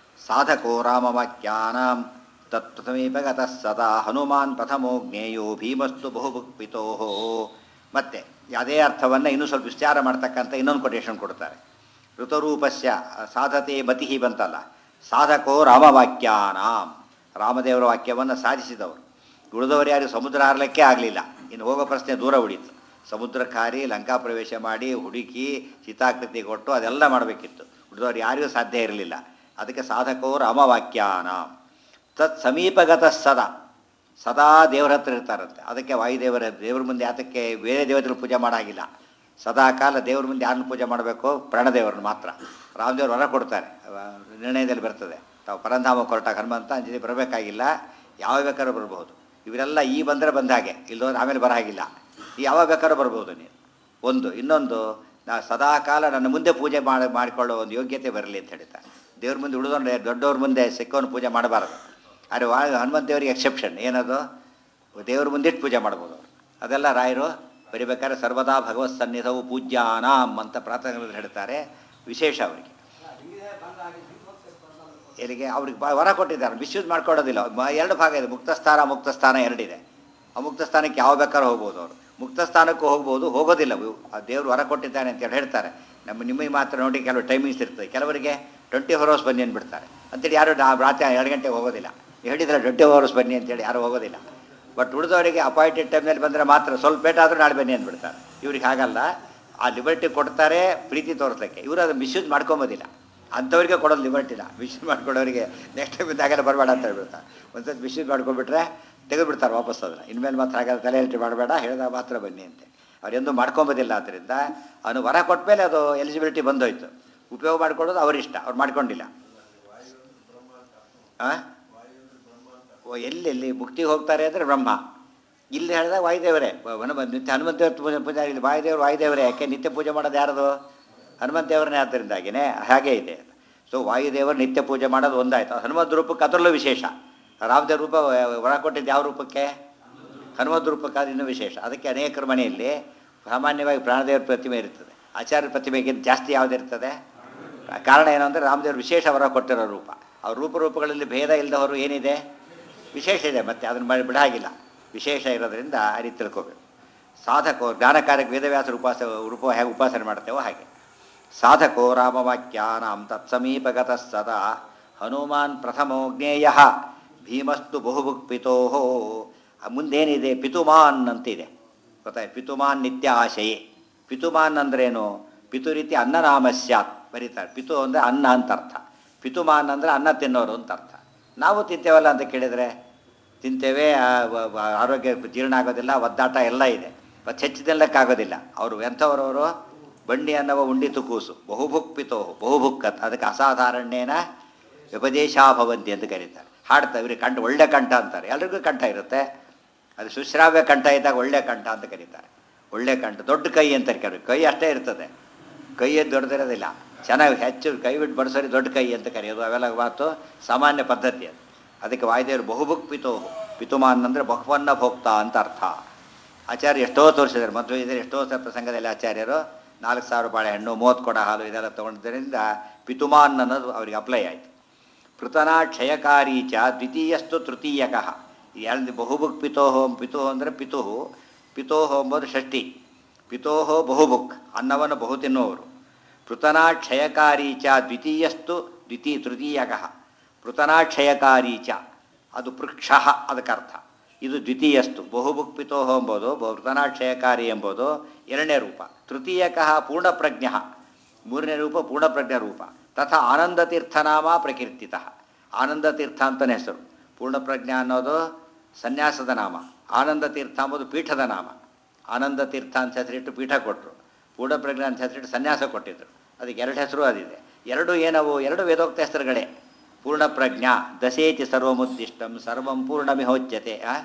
ಸಾಧಕೋ ರಾಮವಾಕ್ಯಾನಾಂ ತತ್ಪ್ರಥಮೇಪ ಗತಃ ಸದಾ ಹನುಮಾನ್ ಪ್ರಥಮೋ ಜ್ಞೇಯೋ ಭೀಮಸ್ತು ಬಹುಭುಕ್ಪಿತೋ ಮತ್ತೆ ಅದೇ ಅರ್ಥವನ್ನು ಇನ್ನೂ ಸ್ವಲ್ಪ ವಿಸ್ತಾರ ಮಾಡ್ತಕ್ಕಂಥ ಇನ್ನೊಂದು ಕೊಟೇಶನ್ ಕೊಡ್ತಾರೆ ಋತರೂಪಸ್ಯ ಸಾಧತೆ ಮತಿ ಬಂತಲ್ಲ ಸಾಧಕೋ ರಾಮವಾಕ್ಯಾನಾಂ ರಾಮದೇವರ ವಾಕ್ಯವನ್ನು ಸಾಧಿಸಿದವರು ಉಳಿದವರು ಯಾರು ಸಮುದ್ರ ಹಾರಲಿಕ್ಕೆ ಆಗಲಿಲ್ಲ ಇನ್ನು ಹೋಗೋ ಪ್ರಶ್ನೆ ದೂರ ಉಳೀತು ಸಮುದ್ರಕ್ಕೆ ಹಾರಿ ಲಂಕಾ ಪ್ರವೇಶ ಮಾಡಿ ಹುಡುಕಿ ಚಿತಾಕೃತಿ ಕೊಟ್ಟು ಅದೆಲ್ಲ ಮಾಡಬೇಕಿತ್ತು ಉಳಿದವರು ಯಾರಿಗೂ ಸಾಧ್ಯ ಇರಲಿಲ್ಲ ಅದಕ್ಕೆ ಸಾಧಕೋ ರಾಮವಾಕ್ಯಾನಾಂ ತತ್ ಸಮೀಪಗತ ಸದಾ ಸದಾ ದೇವರ ಹತ್ರ ಇರ್ತಾರಂತೆ ಅದಕ್ಕೆ ವಾಯುದೇವರ ದೇವ್ರ ಮುಂದೆ ಯಾತಕ್ಕೆ ಬೇರೆ ದೇವತೆಗಳು ಪೂಜೆ ಮಾಡಾಗಿಲ್ಲ ಸದಾ ಕಾಲ ದೇವ್ರ ಮುಂದೆ ಯಾರನ್ನ ಪೂಜೆ ಮಾಡಬೇಕು ಪ್ರಾಣದೇವರನ್ನು ಮಾತ್ರ ರಾಮದೇವರು ಹೊರ ಕೊಡ್ತಾರೆ ಅವ ನಿರ್ಣಯದಲ್ಲಿ ಬರ್ತದೆ ತಾವು ಪರಂಧಾಮ ಕೊರಟಾಗ ಹನುಮಂತ ಅಂಜಲಿ ಬರಬೇಕಾಗಿಲ್ಲ ಯಾವ ಬೇಕಾದ್ರೂ ಬರ್ಬೋದು ಇವರೆಲ್ಲ ಈ ಬಂದರೆ ಬಂದ ಹಾಗೆ ಇಲ್ಲೋದ್ರೆ ಆಮೇಲೆ ಬರ ಹಾಗಿಲ್ಲ ಈ ಯಾವಾಗ ಬೇಕಾದ್ರೂ ಬರ್ಬೋದು ನೀನು ಒಂದು ಇನ್ನೊಂದು ನಾ ಸದಾ ಕಾಲ ನನ್ನ ಮುಂದೆ ಪೂಜೆ ಮಾಡಿ ಮಾಡಿಕೊಳ್ಳೋ ಒಂದು ಯೋಗ್ಯತೆ ಬರಲಿ ಅಂತ ಹೇಳ್ತಾರೆ ದೇವ್ರ ಮುಂದೆ ಉಳಿದೋದ್ರೆ ದೊಡ್ಡವ್ರ ಮುಂದೆ ಸಿಕ್ಕವನು ಪೂಜೆ ಮಾಡಬಾರದು ಆದರೆ ವಾ ಹನುಮಂತ ದೇವರಿಗೆ ಎಕ್ಸೆಪ್ಷನ್ ಏನದು ದೇವ್ರ ಮುಂದಿಟ್ಟು ಪೂಜೆ ಮಾಡ್ಬೋದು ಅವರು ಅದೆಲ್ಲ ರಾಯರು ಬರಿಬೇಕಾದ್ರೆ ಸರ್ವದಾ ಭಗವತ್ ಸನ್ನಿಧವು ಪೂಜ್ಯಾನಾಮ್ ಅಂತ ಪ್ರಾರ್ಥನೆಗಳಲ್ಲಿ ಹೇಳ್ತಾರೆ ವಿಶೇಷ ಅವರಿಗೆ ಎಲ್ಲಿಗೆ ಅವ್ರಿಗೆ ಬಾ ವರ ಕೊಟ್ಟಿದ್ದಾರೆ ಮಿಸ್ಯೂಸ್ ಮಾಡ್ಕೊಳ್ಳೋದಿಲ್ಲ ಮ- ಎರಡು ಭಾಗ ಇದೆ ಮುಕ್ತ ಸ್ಥಾನ ಮುಕ್ತ ಸ್ಥಾನ ಎರಡಿದೆ ಅಮುಕ್ತ ಸ್ಥಾನಕ್ಕೆ ಯಾವ ಬೇಕಾದ್ರೂ ಹೋಗ್ಬೋದು ಅವರು ಮುಕ್ತ ಸ್ಥಾನಕ್ಕೂ ಹೋಗ್ಬೋದು ಹೋಗೋದಿಲ್ಲ ಇವು. ಆ ದೇವ್ರು ವರ ಕೊಟ್ಟಿದ್ದಾನೆ ಅಂತೇಳಿ ಹೇಳ್ತಾರೆ ನಮ್ಮ ನಿಮಗೆ ಮಾತ್ರ ನೋಡಿ ಕೆಲವು ಟೈಮಿಂಗ್ಸ್ ಇರ್ತದೆ ಕೆಲವರಿಗೆ ಟ್ವೆಂಟಿ ಫೋರ್ ಅವರ್ಸ್ ಬನ್ನಿ ಅಂದ್ಬಿಡ್ತಾರೆ ಅಂತೇಳಿ ಯಾರು ನಾ- ರಾತ್ರಿ ಎರಡು ಗಂಟೆಗೆ ಹೋಗೋದಿಲ್ಲ ಹೇಳಿದ್ರೆ ಟ್ವೆಂಟಿ ಫೋರ್ ಅವರ್ಸ್ ಬನ್ನಿ ಅಂತೇಳಿ ಯಾರು ಹೋಗೋದಿಲ್ಲ ಬಟ್ ಉಳಿದವರಿಗೆ ಅಪಾಯಿಂಟೆಡ್ ಟೈಮ್ನಲ್ಲಿ ಬಂದರೆ ಮಾತ್ರ ಸ್ವಲ್ಪ ಲೇಟ್ ಆದರೂ ನಾಳೆ ಬನ್ನಿ ಅಂದ್ಬಿಡ್ತಾರೆ ಇವ್ರಿಗೆ ಹಾಗಲ್ಲ ಆ ಲಿಬರ್ಟಿ ಕೊಡ್ತಾರೆ ಪ್ರೀತಿ ತೋರಿಸಲಿಕ್ಕೆ ಇವರು ಅದು ಮಿಸ್ಯೂಸ್ ಮಾಡ್ಕೊಂಬೋದಿಲ್ಲ ಅಂಥವ್ರಿಗೆ ಕೊಡೋದು ಲಿಬರ್ಟಿನ ಮಿಸ್ಯೂಸ್ ಮಾಡ್ಕೊಳ್ಳೋರಿಗೆ ನೆಕ್ಸ್ಟ್ ಟೈಮ್ ಇದ್ದಾಗೆಲ್ಲ ಬರಬೇಡ ಅಂತ ಹೇಳ್ಬಿಡ್ತಾರೆ ಒಂದ್ಸತಿ ಮಿಸ್ಯೂಸ್ ಮಾಡ್ಕೊಂಡ್ಬಿಟ್ರೆ ತೆಗೆದುಬಿಡ್ತಾರೆ ವಾಪಸ್ ಅದನ್ನು ಇನ್ಮೇಲೆ ಮಾತ್ರ ಹಾಗಾದ್ರೆ ತಲೆ ಎಲ್ಟಿ ಮಾಡಬೇಡ ಹೇಳಿದಾಗ ಮಾತ್ರ ಬನ್ನಿ ಅಂತೆ ಅವರೆಂದೂ ಮಾಡ್ಕೊಂಬೋದಿಲ್ಲ ಆದ್ದರಿಂದ ಅವನು ವರ ಕೊಟ್ಟ ಮೇಲೆ ಅದು ಎಲಿಜಿಬಿಲಿಟಿ ಬಂದೋಯ್ತು ಉಪಯೋಗ ಮಾಡ್ಕೊಳ್ಳೋದು ಅವರಿಷ್ಟ ಅವ್ರು ಮಾಡ್ಕೊಂಡಿಲ್ಲ ಆ? ಓ ಎಲ್ಲೆಲ್ಲಿ ಮುಕ್ತಿಗೆ ಹೋಗ್ತಾರೆ ಅಂದರೆ ಬ್ರಹ್ಮ ಇಲ್ಲಿ ಹೇಳಿದಾಗ ವಾಯುದೇವರೇ ವ- ಹನುಮ ನಿತ್ಯ ಹನುಮಂತ ದೇವ್ರ ಪೂಜೆ ಪೂಜೆ ಇಲ್ಲಿ ವಾಯುದೇವರು ವಾಯುದೇವರೇ ಯಾಕೆ ನಿತ್ಯ ಪೂಜೆ ಮಾಡೋದು ಯಾರದು ಹನುಮಂತ ದೇವರನ್ನೇ ಆದ್ದರಿಂದಾಗಿನೇ ಹಾಗೇ ಇದೆ ಸೊ ವಾಯುದೇವರು ನಿತ್ಯ ಪೂಜೆ ಮಾಡೋದು ಒಂದಾಯ್ತು ಹನುಮಂತ ರೂಪಕ್ಕೆ ಅದರಲ್ಲೂ ವಿಶೇಷ ರಾಮದೇವ ರೂಪ ವ- ವರ ಕೊಟ್ಟಿದ್ದು ಯಾವ ರೂಪಕ್ಕೆ ಹನುಮಂತ ರೂಪಕ್ಕೆ ಅದು ಇನ್ನೂ ವಿಶೇಷ ಅದಕ್ಕೆ ಅನೇಕರ ಮನೆಯಲ್ಲಿ ಸಾಮಾನ್ಯವಾಗಿ ಪ್ರಾಣದೇವರ ಪ್ರತಿಮೆ ಇರ್ತದೆ ಆಚಾರ್ಯ ಪ್ರತಿಮೆಗಿಂತ ಜಾಸ್ತಿ ಯಾವುದಿರ್ತದೆ ಕಾರಣ ಏನು ಅಂದರೆ ರಾಮದೇವರು ವಿಶೇಷ ವರ ಕೊಟ್ಟಿರೋ ರೂಪ ಅವ್ರ ರೂಪರೂಪಗಳಲ್ಲಿ ಭೇದ ಇಲ್ಲದವರು ಏನಿದೆ ವಿಶೇಷ ಇದೆ ಮತ್ತೆ ಅದನ್ನು ಮಾಡಿ ಬಿಡಾಗಿಲ್ಲ ವಿಶೇಷ ಇರೋದ್ರಿಂದ ಆ ರೀತಿ ತಿಳ್ಕೋಬೇಕು ಸಾಧಕೋ ಜ್ಞಾನ ಕಾರ್ಯಕ್ಕೆ ವೇದವ್ಯಾಸರು ಉಪಾಸ ರೂಪ ಹೇಗೆ ಉಪಾಸನೆ ಮಾಡ್ತೇವೋ ಹಾಗೆ ಸಾಧಕೋ ರಾಮವಾಕ್ಯಾನಾಂ ತತ್ಸಮೀಪಗತ ಸದಾ ಹನುಮಾನ್ ಪ್ರಥಮೋ ಜ್ಞೇಯ ಭೀಮಸ್ತು ಬಹುಭುಕ್ ಪಿತೋ ಮುಂದೇನಿದೆ ಪಿತುಮಾನ್ ಅಂತಿದೆ ಗೊತ್ತಾಯ್ತು ಪಿತುಮಾನ್ ನಿತ್ಯ ಆಶಯೇ ಪಿತುಮಾನ್ ಅಂದ್ರೇನು ಪಿತು ರೀತಿ ಅನ್ನನಾಮ ಸ್ಯಾತ್ ಬರೀತಾರೆ ಪಿತು ಅಂದರೆ ಅನ್ನ ಅಂತ ಅರ್ಥ ಪಿತುಮಾನ್ ಅಂದರೆ ಅನ್ನ ತಿನ್ನೋರು ಅಂತ ಅರ್ಥ ನಾವು ತಿಂತೇವಲ್ಲ ಅಂತ ಕೇಳಿದರೆ ತಿಂತೇವೆ ಆ, ವ- ವ- ಆರೋಗ್ಯ ಜೀರ್ಣ ಆಗೋದಿಲ್ಲ ಒದ್ದಾಟ ಎಲ್ಲ ಇದೆ ಮತ್ತು ಹೆಚ್ಚಿದೆಲ್ಲಕ್ಕಾಗೋದಿಲ್ಲ ಅವರು ಎಂಥವರವರು ಬಂಡಿ ಅನ್ನವ ಉಂಡಿತು ಕೂಸು ಬಹುಭುಕ್ ಪಿತೋ ಬಹುಭುಕ್ಕತ್ ಅದಕ್ಕೆ ಅಸಾಧಾರಣ್ಯೇನ ವ್ಯಪದೇಶಾಭವಂತಿ ಅಂತ ಕರೀತಾರೆ ಹಾಡ್ತಾರೆ ಇವ್ರಿಗೆ ಕಂಠ ಒಳ್ಳೆ ಕಂಠ ಅಂತಾರೆ ಎಲ್ರಿಗೂ ಕಂಠ ಇರುತ್ತೆ ಅದು ಸುಶ್ರಾವ್ಯ ಕಂಠ ಇದ್ದಾಗ ಒಳ್ಳೆ ಕಂಠ ಅಂತ ಕರೀತಾರೆ ಒಳ್ಳೆ ಕಂಠ ದೊಡ್ಡ ಕೈ ಅಂತಾರೆ ಕೆಲವರು ಕೈ ಅಷ್ಟೇ ಇರ್ತದೆ ಕೈಯೇ ದೊಡ್ಡದಿರೋದಿಲ್ಲ ಚೆನ್ನಾಗಿ ಹೆಚ್ಚು ಕೈ ಬಿಟ್ಟು ಬಡಿಸೋರಿ ದೊಡ್ಡ ಕೈ ಅಂತ ಕರೆಯೋದು ಅವೆಲ್ಲ ಮಾತು ಸಾಮಾನ್ಯ ಪದ್ಧತಿ ಅದು ಅದಕ್ಕೆ ವಾಯುದೇವರು ಬಹುಬುಕ್ ಪಿತೋ ಪಿತುಮಾನ್ ಅಂದರೆ ಬಹುವನ್ನ ಭೋಕ್ತ ಅಂತ ಅರ್ಥ ಆಚಾರ್ಯ ಎಷ್ಟೋ ತೋರಿಸಿದ್ದಾರೆ ಮದುವೆ ಇದ್ದಾರೆ ಎಷ್ಟೋ ಸ ಪ್ರಸಂಗದಲ್ಲಿ ಆಚಾರ್ಯರು ನಾಲ್ಕು ಸಾವಿರ ಬಾಳೆಹಣ್ಣು ಮೂವತ್ತು ಕೊಡ ಹಾಲು ಇದೆಲ್ಲ ತೊಗೊಂಡಿದ್ದರಿಂದ ಪಿತುಮಾನ್ ಅನ್ನೋದು ಅವರಿಗೆ ಅಪ್ಲೈ ಆಯಿತು ಪೃತನ ಕ್ಷಯಕಾರಿ ಚ ದ್ವಿತೀಯಸ್ತು ತೃತೀಯಕಃ ಎರಡು ಬಹುಬುಕ್ ಪಿತೋಹೋ ಪಿತು ಅಂದರೆ ಪಿತುಹು ಪಿತೋಹೋ ಎಂಬುದು ಷಷ್ಠಿ ಪಿತೋಹೋ ಬಹುಬುಕ್ ಅನ್ನವನ್ನು ಬಹು ತಿನ್ನುವವರು ಪೃತನ ಕ್ಷಯಕಾರಿ ಚ ದ್ವಿತೀಯಸ್ತು ದ್ವಿತೀಯ ತೃತೀಯಕಃ ಪೃತನ ಕ್ಷಯಕಾರಿ ಚ ಅದು ಪೃಕ್ಷ ಅದಕ್ಕರ್ಥ ಇದು ದ್ವಿತೀಯಸ್ತು ಬಹುಬುಕ್ ಪಿತೋಹೋ ಎಂಬುದು ಪೃತನ ಕ್ಷಯಕಾರಿ ಎಂಬುದು ಎರಡನೇ ರೂಪ ತೃತೀಯಕಃ ಪೂರ್ಣಪ್ರಜ್ಞ ಮೂರನೇ ರೂಪ ಪೂರ್ಣಪ್ರಜ್ಞ ರೂಪ ತಥಾ ಆನಂದತೀರ್ಥನಾಮ ಪ್ರಕೀರ್ತಿತ ಆನಂದತೀರ್ಥ ಅಂತಲೇ ಹೆಸರು ಪೂರ್ಣಪ್ರಜ್ಞ ಅನ್ನೋದು ಸನ್ಯಾಸದ ನಾಮ ಆನಂದತೀರ್ಥ ಎಂಬುದು ಪೀಠದ ನಾಮ ಆನಂದತೀರ್ಥ ಅಂತ ಹೆಸರಿಟ್ಟು ಪೀಠ ಕೊಟ್ಟರು ಪೂರ್ಣಪ್ರಜ್ಞ ಅಂತ ಹೆಸರಿಟ್ಟು ಸನ್ಯಾಸ ಕೊಟ್ಟಿದ್ದರು ಅದಕ್ಕೆ ಎರಡು ಹೆಸರು ಅದಿದೆ ಎರಡು ಏನವು ಎರಡು ವೇದೋಕ್ತ ಹೆಸರುಗಳೇ ಪೂರ್ಣಪ್ರಜ್ಞ ದಶೇತಿ ಸರ್ವಮುದ್ದಿಷ್ಟಂ ಸರ್ವಂ ಪೂರ್ಣಮಿಹೋಚ್ಯತೆ ಆ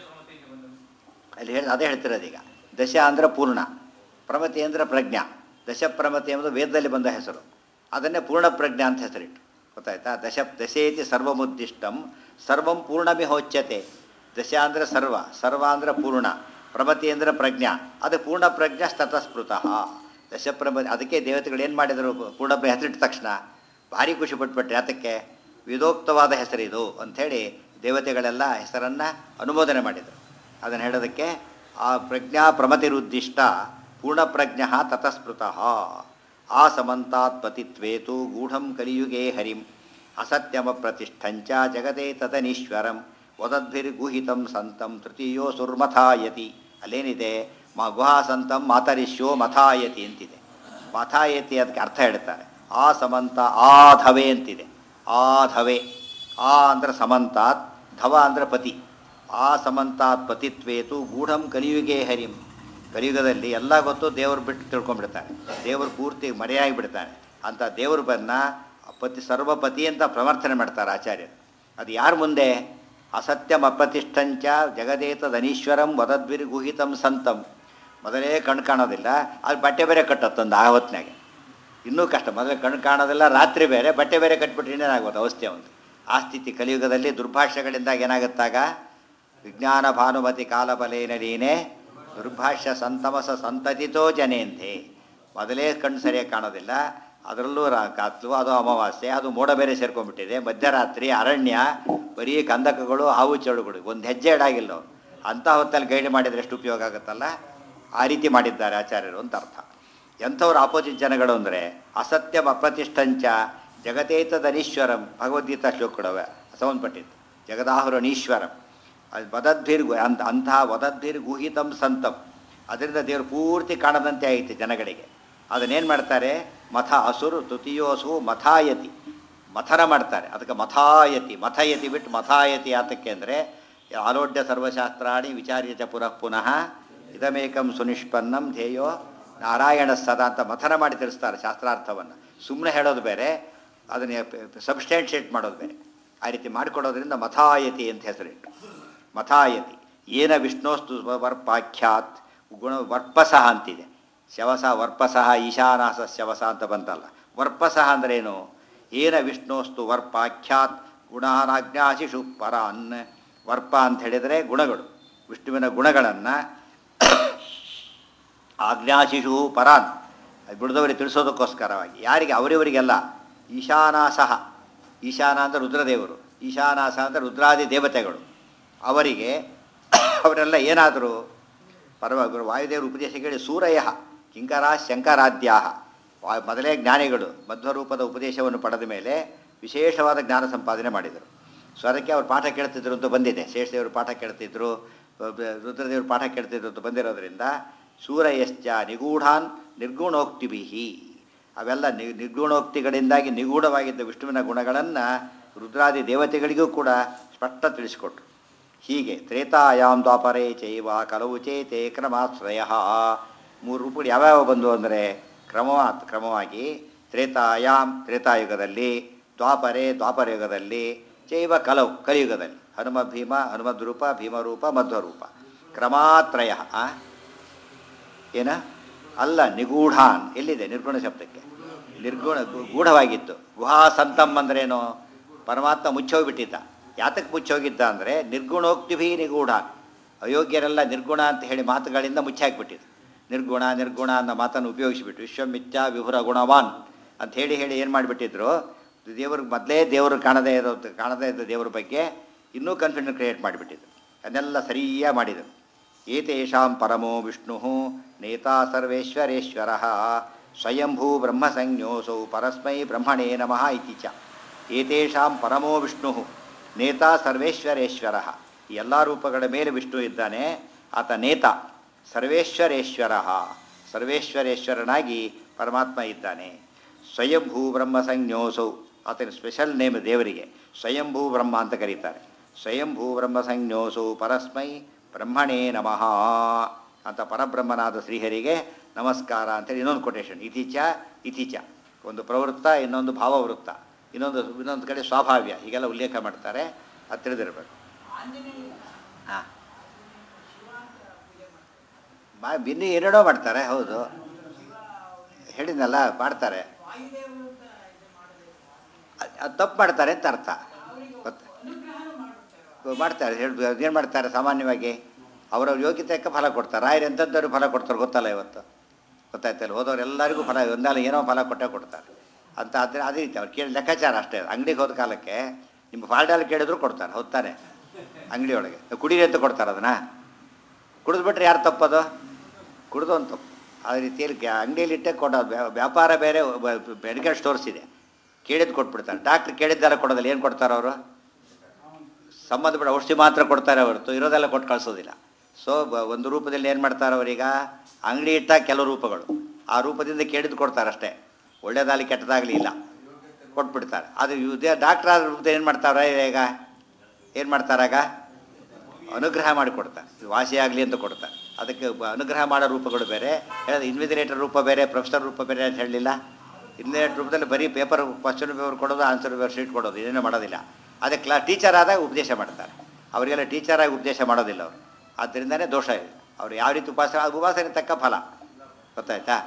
ಅಲ್ಲಿ ಹೇಳಿ ಅದೇ ಹೇಳ್ತಿರೋದು ಈಗ ದಶ ಅಂದರೆ ಪೂರ್ಣ ಪ್ರಮತಿ ಅಂದರೆ ಪ್ರಜ್ಞಾ ದಶಪ್ರಮತಿ ಎಂಬುದು ವೇದದಲ್ಲಿ ಬಂದ ಹೆಸರು ಅದನ್ನೇ ಪೂರ್ಣ ಪ್ರಜ್ಞಾ ಅಂತ ಹೆಸರಿಟ್ಟು ಗೊತ್ತಾಯ್ತಾ ದಶ ದಶೇತಿ ಸರ್ವಮುದ್ದಿಷ್ಟಂ ಸರ್ವಂ ಪೂರ್ಣಮಿಹೋಚ್ಯತೆ ದಶ ಅಂದರೆ ಸರ್ವ ಸರ್ವ ಅಂದರೆ ಪೂರ್ಣ ಪ್ರಮತಿ ಅಂದರೆ ಪ್ರಜ್ಞಾ ಅದು ಪೂರ್ಣ ಪ್ರಜ್ಞಾ ಸ್ತತಸ್ಪೃತಃ ದಶಪ್ರಮತಿ ಅದಕ್ಕೆ ದೇವತೆಗಳು ಏನು ಮಾಡಿದರು ಪೂರ್ಣ ಹೆಸರಿಟ್ಟ ತಕ್ಷಣ ಭಾರಿ ಖುಷಿ ಪಟ್ಬಿಟ್ರೆ ಅದಕ್ಕೆ ವಿಧೋಕ್ತವಾದ ಹೆಸರಿದು ಅಂಥೇಳಿ ದೇವತೆಗಳೆಲ್ಲ ಹೆಸರನ್ನು ಅನುಮೋದನೆ ಮಾಡಿದರು ಅದನ್ನು ಹೇಳೋದಕ್ಕೆ ಆ ಪ್ರಜ್ಞಾ ಪ್ರಮತಿರುದ್ದಿಷ್ಟ ಪೂರ್ಣಪ್ರಜ್ಞ ತತಸ್ಪೃತಃ ಆ ಸಮಂತಾತ್ ಪತಿತ್ವೇತು ಗೂಢಂ ಕಲಿಯುಗೇ ಹರಿಂ ಅಸತ್ಯಮ ಪ್ರತಿಷ್ಠಂಚ ಜಗದೇ ತದನೀಶ್ವರಂ ವದದ್ಭಿರ್ಗುಹಿತಂ ಸಂತಂ ತೃತೀಯೋ ಸುರ್ಮಥಾಯತಿ ಅಲ್ಲೇನಿದೆ ಮ ಗುಹಾ ಸಂತಂ ಮಾತರಿಷ್ಯೋ ಮಥಾಯತಿ ಅಂತಿದೆ ಮಥಾಯತಿ ಅದಕ್ಕೆ ಅರ್ಥ ಹೇಳ್ತಾರೆ ಆ ಸಮಂತ ಆಧವೆ ಅಂತಿದೆ ಆಧವೆ ಆ ಅಂದ್ರೆ ಸಮಂತಾತ್ ಧವ ಅಂದ್ರೆ ಪತಿ ಆ ಸಮಂತಾತ್ ಪತಿತ್ವೇತು ಗೂಢಂ ಕಲಿಯುಗೇ ಹರಿಂ ಕಲಿಯುಗದಲ್ಲಿ ಎಲ್ಲ ಗೊತ್ತು ದೇವರು ಬಿಟ್ಟು ತಿಳ್ಕೊಂಡ್ಬಿಡ್ತಾನೆ ದೇವರು ಪೂರ್ತಿ ಮರೆಯಾಗಿ ಬಿಡ್ತಾನೆ ಅಂತ ದೇವರು ಬನ್ನ ಪತಿ ಸರ್ವಪತಿ ಅಂತ ಪ್ರವರ್ತನೆ ಮಾಡ್ತಾರೆ ಆಚಾರ್ಯರು ಅದು ಯಾರ ಮುಂದೆ ಅಸತ್ಯಂ ಅಪ್ರತಿಷ್ಠಂಚ ಜಗದೇತದನೀಶ್ವರಂ ವದದ್ವಿರ್ಗುಹಿತಂ ಸಂತಂ ಮೊದಲೇ ಕಣ್ಣು ಕಾಣೋದಿಲ್ಲ ಅದು ಬಟ್ಟೆ ಬೇರೆ ಕಟ್ಟತ್ತೊಂದು ಆ ಹೊತ್ನಾಗೆ ಇನ್ನೂ ಕಷ್ಟ ಮೊದಲೇ ಕಣ್ಣು ಕಾಣೋದಿಲ್ಲ ರಾತ್ರಿ ಬೇರೆ ಬಟ್ಟೆ ಬೇರೆ ಕಟ್ಬಿಟ್ಟು ಇನ್ನೇನಾಗ್ಬೋದು ಅವಸ್ಥೆ ಒಂದು ಆ ಸ್ಥಿತಿ ಕಲಿಯುಗದಲ್ಲಿ ದುರ್ಭಾಷ್ಯಗಳಿಂದಾಗ ಏನಾಗುತ್ತಾಗ ವಿಜ್ಞಾನ ಭಾನುಮತಿ ಕಾಲಬಲೇನ ನೀನೆ ದುರ್ಭಾಷ್ಯ ಸಂತಮಸ ಸಂತತಿತೋ ಜನೇಂತೆ ಮೊದಲೇ ಕಣ್ಣು ಸರಿಯಾಗಿ ಕಾಣೋದಿಲ್ಲ ಅದರಲ್ಲೂ ರಾ ಕಾತ್ಲು ಅದು ಅಮಾವಾಸ್ಯೆ ಅದು ಮೋಡ ಬೇರೆ ಸೇರ್ಕೊಂಡ್ಬಿಟ್ಟಿದೆ ಮಧ್ಯರಾತ್ರಿ ಅರಣ್ಯ ಬರೀ ಕಂದಕಗಳು ಹಾವು ಚಳುಗಳು ಒಂದು ಹೆಜ್ಜೆ ಇಡಾಗಿಲ್ಲ ಅವ್ರು ಅಂಥ ಹೊತ್ತಲ್ಲಿ ಗೈಡ್ ಮಾಡಿದರೆ ಎಷ್ಟು ಉಪಯೋಗ ಆಗುತ್ತಲ್ಲ ಆ ರೀತಿ ಮಾಡಿದ್ದಾರೆ ಆಚಾರ್ಯರು ಅಂತ ಅರ್ಥ ಎಂಥವ್ರು ಆಪೋಸಿಟ್ ಜನಗಳು ಅಂದರೆ ಅಸತ್ಯಂ ಅಪ್ರತಿಷ್ಠಂಚ ಜಗತೇತದನೀಶ್ವರಂ ಭಗವದ್ಗೀತಾ ಶ್ಲೋಕಗಳವೆ ಸಂಬಂಧಪಟ್ಟಿದ್ದು ಜಗದಾಹುರಣೀಶ್ವರಂ ಅದು ವದದ್ಭಿರ್ ಅಂತ ಅಂತಹ ವದದ್ಭಿರ್ ಗುಹಿತಂ ಸಂತಂ ಅದರಿಂದ ದೇವರು ಪೂರ್ತಿ ಕಾಣದಂತೆ ಆಯಿತು ಜನಗಳಿಗೆ ಅದನ್ನೇನು ಮಾಡ್ತಾರೆ ಮಥ ಅಸುರು ತೃತೀಯೋಸು ಮಥಾಯತಿ ಮಥನ ಮಾಡ್ತಾರೆ ಅದಕ್ಕೆ ಮಥಾಯತಿ ಮಥಯತಿ ಬಿಟ್ಟು ಮಥಾಯತಿ ಆತಕ್ಕೆ ಅಂದರೆ ಆಲೋಡ್ಯ ಸರ್ವಶಾಸ್ತ್ರಾಣಿ ವಿಚಾರ್ಯಚ ಪುನಃ ಪುನಃ ಇದಮೇಕಂ ಸುನಿಷ್ಪನ್ನಂ ಧ್ಯೇಯೋ ನಾರಾಯಣ ಸದಾ ಅಂತ ಮಥನ ಮಾಡಿ ತಿಳಿಸ್ತಾರೆ ಶಾಸ್ತ್ರಾರ್ಥವನ್ನು ಸುಮ್ಮನೆ ಹೇಳೋದು ಬೇರೆ ಅದನ್ನ ಸಬ್ಸ್ಟ್ಯಾನ್ಷಿಯೇಟ್ ಮಾಡೋದು ಬೇರೆ ಆ ರೀತಿ ಮಾಡಿಕೊಡೋದ್ರಿಂದ ಮಥಾಯತಿ ಅಂತ ಹೆಸರಿಟ್ಟು ಮಥಾಯತಿ ಏನ ವಿಷ್ಣೋಸ್ತು ವರ್ಪಾಖ್ಯಾತ್ ಗುಣ ವರ್ಪಸಃ ಅಂತಿದೆ ಶವಸ ವರ್ಪಸಃ ಈಶಾನಾಸ ಶವಸ ಅಂತ ಬಂತಲ್ಲ ವರ್ಪಸಃ ಅಂದ್ರೇನು ಏನ ವಿಷ್ಣೋಸ್ತು ವರ್ಪಾಖ್ಯಾತ್ ಗುಣಾನಾಜ್ಞಾಶಿಷು ಪರಾನ್ ವರ್ಪ ಅಂತ ಹೇಳಿದರೆ ಗುಣಗಳು ವಿಷ್ಣುವಿನ ಗುಣಗಳನ್ನು ಆಜ್ಞಾಶಿಷು ಪರಾನ್ ಅದು ಬಿಡದವರಿಗೆ ತಿಳಿಸೋದಕ್ಕೋಸ್ಕರವಾಗಿ ಯಾರಿಗೆ ಅವರಿವರಿಗೆಲ್ಲ ಈಶಾನಾಸಹ ಈಶಾನ ಅಂದರೆ ರುದ್ರದೇವರು ಈಶಾನಾಸ ಅಂದರೆ ರುದ್ರಾದಿ ದೇವತೆಗಳು ಅವರಿಗೆ ಅವರೆಲ್ಲ ಏನಾದರೂ ಪರಮ ವಾಯುದೇವರು ಉಪದೇಶ ಕೇಳಿ ಸೂರಯ ಕಿಂಕರ ಶಂಕರಾದ್ಯಾ ವಾ ಮೊದಲೇ ಜ್ಞಾನಿಗಳು ಮಧ್ವರೂಪದ ಉಪದೇಶವನ್ನು ಪಡೆದ ಮೇಲೆ ವಿಶೇಷವಾದ ಜ್ಞಾನ ಸಂಪಾದನೆ ಮಾಡಿದರು ಸೊ ಅದಕ್ಕೆ ಅವ್ರು ಪಾಠ ಕೇಳ್ತಿದ್ರು ಅಂತ ಬಂದಿದೆ ಶೇಷದೇವರು ಪಾಠ ಕೇಳ್ತಿದ್ರು ರುದ್ರದೇವರು ಪಾಠ ಕೇಳ್ತಿದ್ರು ಅಂತ ಬಂದಿರೋದ್ರಿಂದ ಸೂರಯಶ್ಚ ನಿಗೂಢಾನ್ ನಿರ್ಗುಣೋಕ್ತಿಭಿಹಿ ಅವೆಲ್ಲ ನಿ ನಿರ್ಗುಣೋಕ್ತಿಗಳಿಂದಾಗಿ ನಿಗೂಢವಾಗಿದ್ದ ವಿಷ್ಣುವಿನ ಗುಣಗಳನ್ನು ರುದ್ರಾದಿ ದೇವತೆಗಳಿಗೂ ಕೂಡ ಸ್ಪಷ್ಟ ತಿಳಿಸಿಕೊಟ್ರು ಹೀಗೆ ತ್ರೇತಾಯಾಮ್ ದ್ವಾಪರೇ ಚೈವ ಕಲವು ಚೇತೆ ಕ್ರಮಾಶ್ರಯ ಮೂರು ರೂಪಗಳು ಯಾವ್ಯಾವ ಬಂದು ಅಂದರೆ ಕ್ರಮವಾತ್ ಕ್ರಮವಾಗಿ ತ್ರೇತಾಯಾಮ್ ತ್ರೇತಾಯುಗದಲ್ಲಿ ದ್ವಾಪರೆ ದ್ವಾಪರಯುಗದಲ್ಲಿ ಚೈವ ಕಲವು ಕಲಿಯುಗದಲ್ಲಿ ಹನುಮ ಭೀಮ ಹನುಮದ್ರೂಪ ಭೀಮರೂಪ ಮಧ್ವರೂಪ ಕ್ರಮಾತ್ರಯ ಏನ ಅಲ್ಲ ನಿಗೂಢಾನ್ ಎಲ್ಲಿದೆ ನಿರ್ಗುಣ ಶಬ್ದಕ್ಕೆ ನಿರ್ಗುಣ ಗು- ಗೂಢವಾಗಿತ್ತು ಗುಹಾ ಸಂತಂ ಅಂದ್ರೇನು ಪರಮಾತ್ಮ ಮುಚ್ಚೋಗ್ಬಿಟ್ಟಿದ್ದ ಯಾತಕ್ಕೆ ಮುಚ್ಚೋಗಿದ್ದ ಅಂದರೆ ನಿರ್ಗುಣೋಕ್ತಿಭಿ ನಿಗೂಢಾನ್ ಅಯೋಗ್ಯರೆಲ್ಲ ನಿರ್ಗುಣ ಅಂತ ಹೇಳಿ ಮಾತುಗಳಿಂದ ಮುಚ್ಚಾಕ್ಬಿಟ್ಟಿದ್ದು ನಿರ್ಗುಣ ನಿರ್ಗುಣ ಅನ್ನೋ ಮಾತನ್ನು ಉಪಯೋಗಿಸಿಬಿಟ್ಟು ವಿಶ್ವಮಿತ್ಯ ವಿಭುರ ಗುಣವಾನ್ ಅಂತ ಹೇಳಿ ಹೇಳಿ ಏನು ಮಾಡಿಬಿಟ್ಟಿದ್ರು ದೇವ್ರಿಗೆ ಮೊದಲೇ ದೇವರು ಕಾಣದೇ ಇರೋ ಕಾಣದೇ ಇದ್ದ ದೇವ್ರ ಬಗ್ಗೆ ಇನ್ನೂ ಕನ್ಫ್ಯೂಷನ್ ಕ್ರಿಯೇಟ್ ಮಾಡಿಬಿಟ್ಟಿದ್ರು ಅದನ್ನೆಲ್ಲ ಸರಿಯಾಗಿ ಮಾಡಿದರು ಏತೇಷಾಂ ಪರಮೋ ವಿಷ್ಣು ನೇತಾ ಸರ್ವೇಶ್ವರೇಶ್ವರ ಸ್ವಯಂಭೂ ಬ್ರಹ್ಮಸಂಜ್ಞೋಸೌ ಪರಸ್ಮೈ ಬ್ರಹ್ಮಣೇ ನಮಃ ಇತಿ ಚ ಏತೇಷಾಂ ಪರಮೋ ವಿಷ್ಣು ನೇತಾ ಸರ್ವೇಶ್ವರೇಶ್ವರ ಈ ಎಲ್ಲ ರೂಪಗಳ ಮೇಲೆ ವಿಷ್ಣು ಇದ್ದಾನೆ ಆತ ನೇತಾ ಸರ್ವೇಶ್ವರೇಶ್ವರ ಸರ್ವೇಶ್ವರೇಶ್ವರನಾಗಿ ಪರಮಾತ್ಮ ಇದ್ದಾನೆ ಸ್ವಯಂಭೂ ಬ್ರಹ್ಮ ಸಂಜ್ಞೋಸೌ ಆತನ ಸ್ಪೆಷಲ್ ನೇಮ್ ದೇವರಿಗೆ ಸ್ವಯಂಭೂ ಬ್ರಹ್ಮ ಅಂತ ಕರೀತಾರೆ ಸ್ವಯಂಭೂ ಬ್ರಹ್ಮ ಸಂಜ್ಞೋಸೌ ಪರಸ್ಮೈ ಬ್ರಹ್ಮಣೇ ನಮಃ ಅಂತ ಪರಬ್ರಹ್ಮನಾದ ಶ್ರೀಹರಿಗೆ ನಮಸ್ಕಾರ ಅಂತೇಳಿ ಇನ್ನೊಂದು ಕೊಟೇಶನ್ ಇತಿಚ ಇತಿಚ ಒಂದು ಪ್ರವೃತ್ತ ಇನ್ನೊಂದು ಭಾವವೃತ್ತ ಇನ್ನೊಂದು ಇನ್ನೊಂದು ಕಡೆ ಸ್ವಾಭಾವ್ಯ ಹೀಗೆಲ್ಲ ಉಲ್ಲೇಖ ಮಾಡ್ತಾರೆ ಅದು ತಿಳಿದಿರಬೇಕು ಹಾಂ ಮಾ ಇನ್ನೂ ಏನೇನೋ ಮಾಡ್ತಾರೆ ಹೌದು ಹೇಳಿದ್ನಲ್ಲ ಮಾಡ್ತಾರೆ ಅದು ತಪ್ಪು ಮಾಡ್ತಾರೆ ಅಂತ ಅರ್ಥ ಗೊತ್ತಾ ಮಾಡ್ತಾರೆ ಹೇಳಿ ಏನು ಮಾಡ್ತಾರೆ ಸಾಮಾನ್ಯವಾಗಿ ಅವರವ್ರ ಯೋಗ್ಯತೆಗೆ ಫಲ ಕೊಡ್ತಾರೆ ರಾಯರು ಎಂಥದ್ದವ್ರಿಗೆ ಫಲ ಕೊಡ್ತಾರೆ ಗೊತ್ತಲ್ಲ ಇವತ್ತು ಗೊತ್ತಾಯ್ತಲ್ಲ ಹೋದವ್ರು ಎಲ್ಲರಿಗೂ ಫಲ ಒಂದಲ್ಲ ಏನೋ ಫಲ ಕೊಟ್ಟೇ ಕೊಡ್ತಾರೆ ಅಂತ ಆದರೆ ಅದೇ ರೀತಿ ಅವ್ರು ಕೇಳಿ ಲೆಕ್ಕಾಚಾರ ಅಷ್ಟೇ ಅಂಗಡಿಗೆ ಹೋದ ಕಾಲಕ್ಕೆ ನಿಮ್ಮ ಫಾಲ್ಡಾಲ್ ಕೇಳಿದ್ರು ಕೊಡ್ತಾರೆ ಹೋಗ್ತಾನೆ ಅಂಗಡಿಯೊಳಗೆ ಕುಡೀರಿ ಅಂತ ಕೊಡ್ತಾರೆ ಅದನ್ನು ಕುಡಿದ್ಬಿಟ್ರೆ ಯಾರು ತಪ್ಪದು ಕುಡ್ದು ಅಂತ ತಪ್ಪು ಆ ರೀತಿಯಲ್ಲಿ ಗ್ಯಾ ಅಂಗಡಿಯಲ್ಲಿ ಇಟ್ಟೆ ಕೊಡೋದು ವ್ಯಾ- ವ್ಯಾಪಾರ ಬೇರೆ ಮೆಡಿಕಲ್ ಸ್ಟೋರ್ಸ್ ಇದೆ ಕೇಳಿದ್ದು ಕೊಟ್ಬಿಡ್ತಾರೆ ಡಾಕ್ಟ್ರ್ ಕೇಳಿದ್ದೆಲ್ಲ ಕೊಡೋದಿಲ್ಲ ಏನು ಕೊಡ್ತಾರೆ ಅವರು ಸಂಬಂಧಪಟ್ಟ ಔಷಧಿ ಮಾತ್ರ ಕೊಡ್ತಾರೆ ಹೊರತು ಇರೋದೆಲ್ಲ ಕೊಟ್ಟು ಕಳಿಸೋದಿಲ್ಲ ಸೊ ಒಂದು ರೂಪದಲ್ಲಿ ಏನು ಮಾಡ್ತಾರೆ ಅವರೀಗ ಅಂಗಡಿ ಇಟ್ಟ ಕೆಲವು ರೂಪಗಳು ಆ ರೂಪದಿಂದ ಕೇಳಿದ್ದು ಕೊಡ್ತಾರೆ ಅಷ್ಟೇ ಒಳ್ಳೇದಾಗಲಿ ಕೆಟ್ಟದಾಗಲಿ ಇಲ್ಲ ಕೊಟ್ಬಿಡ್ತಾರೆ ಅದು ಇದೇ ಡಾಕ್ಟ್ರ್ ಆದ ರೂಪದಲ್ಲಿ ಏನು ಮಾಡ್ತಾರೆ ಈಗ ಏನು ಮಾಡ್ತಾರಾಗ ಅನುಗ್ರಹ ಮಾಡಿ ಕೊಡ್ತಾರೆ ಇದು ವಾಸಿ ಆಗಲಿ ಅಂತ ಕೊಡ್ತಾರೆ ಅದಕ್ಕೆ ಬ- ಅನುಗ್ರಹ ಮಾಡೋ ರೂಪಗಳು ಬೇರೆ ಹೇಳಿದ ಇನ್ವಿಜಿಲೇಟರ್ ರೂಪ ಬೇರೆ ಪ್ರೊಫೆಸರ್ ರೂಪ ಬೇರೆ ಅಂತ ಹೇಳಲಿಲ್ಲ ಇನ್ವಿಜಿಲೇಟರ್ ರೂಪದಲ್ಲಿ ಬರೀ ಪೇಪರ್ ಕ್ವಶನ್ ಪೇಪರ್ ಕೊಡೋದು ಆನ್ಸರ್ ಪೇಪರ್ ಶೀಟ್ ಕೊಡೋದು ಏನೇನೋ ಮಾಡೋದಿಲ್ಲ ಅದೇ ಕ್ಲಾ ಟೀಚರ್ ಆದಾಗ ಉಪದೇಶ ಮಾಡ್ತಾರೆ ಅವರಿಗೆಲ್ಲ ಟೀಚರ್ ಆಗಿ ಉಪದೇಶ ಮಾಡೋದಿಲ್ಲ ಅವರು ಆದ್ದರಿಂದನೇ ದೋಷ ಇದೆ ಅವ್ರು ಯಾವ ರೀತಿ ಉಪಾಸನೆ ಆ ಉಪಾಸನೆ ತಕ್ಕ ಫಲ ಗೊತ್ತಾಯ್ತಾ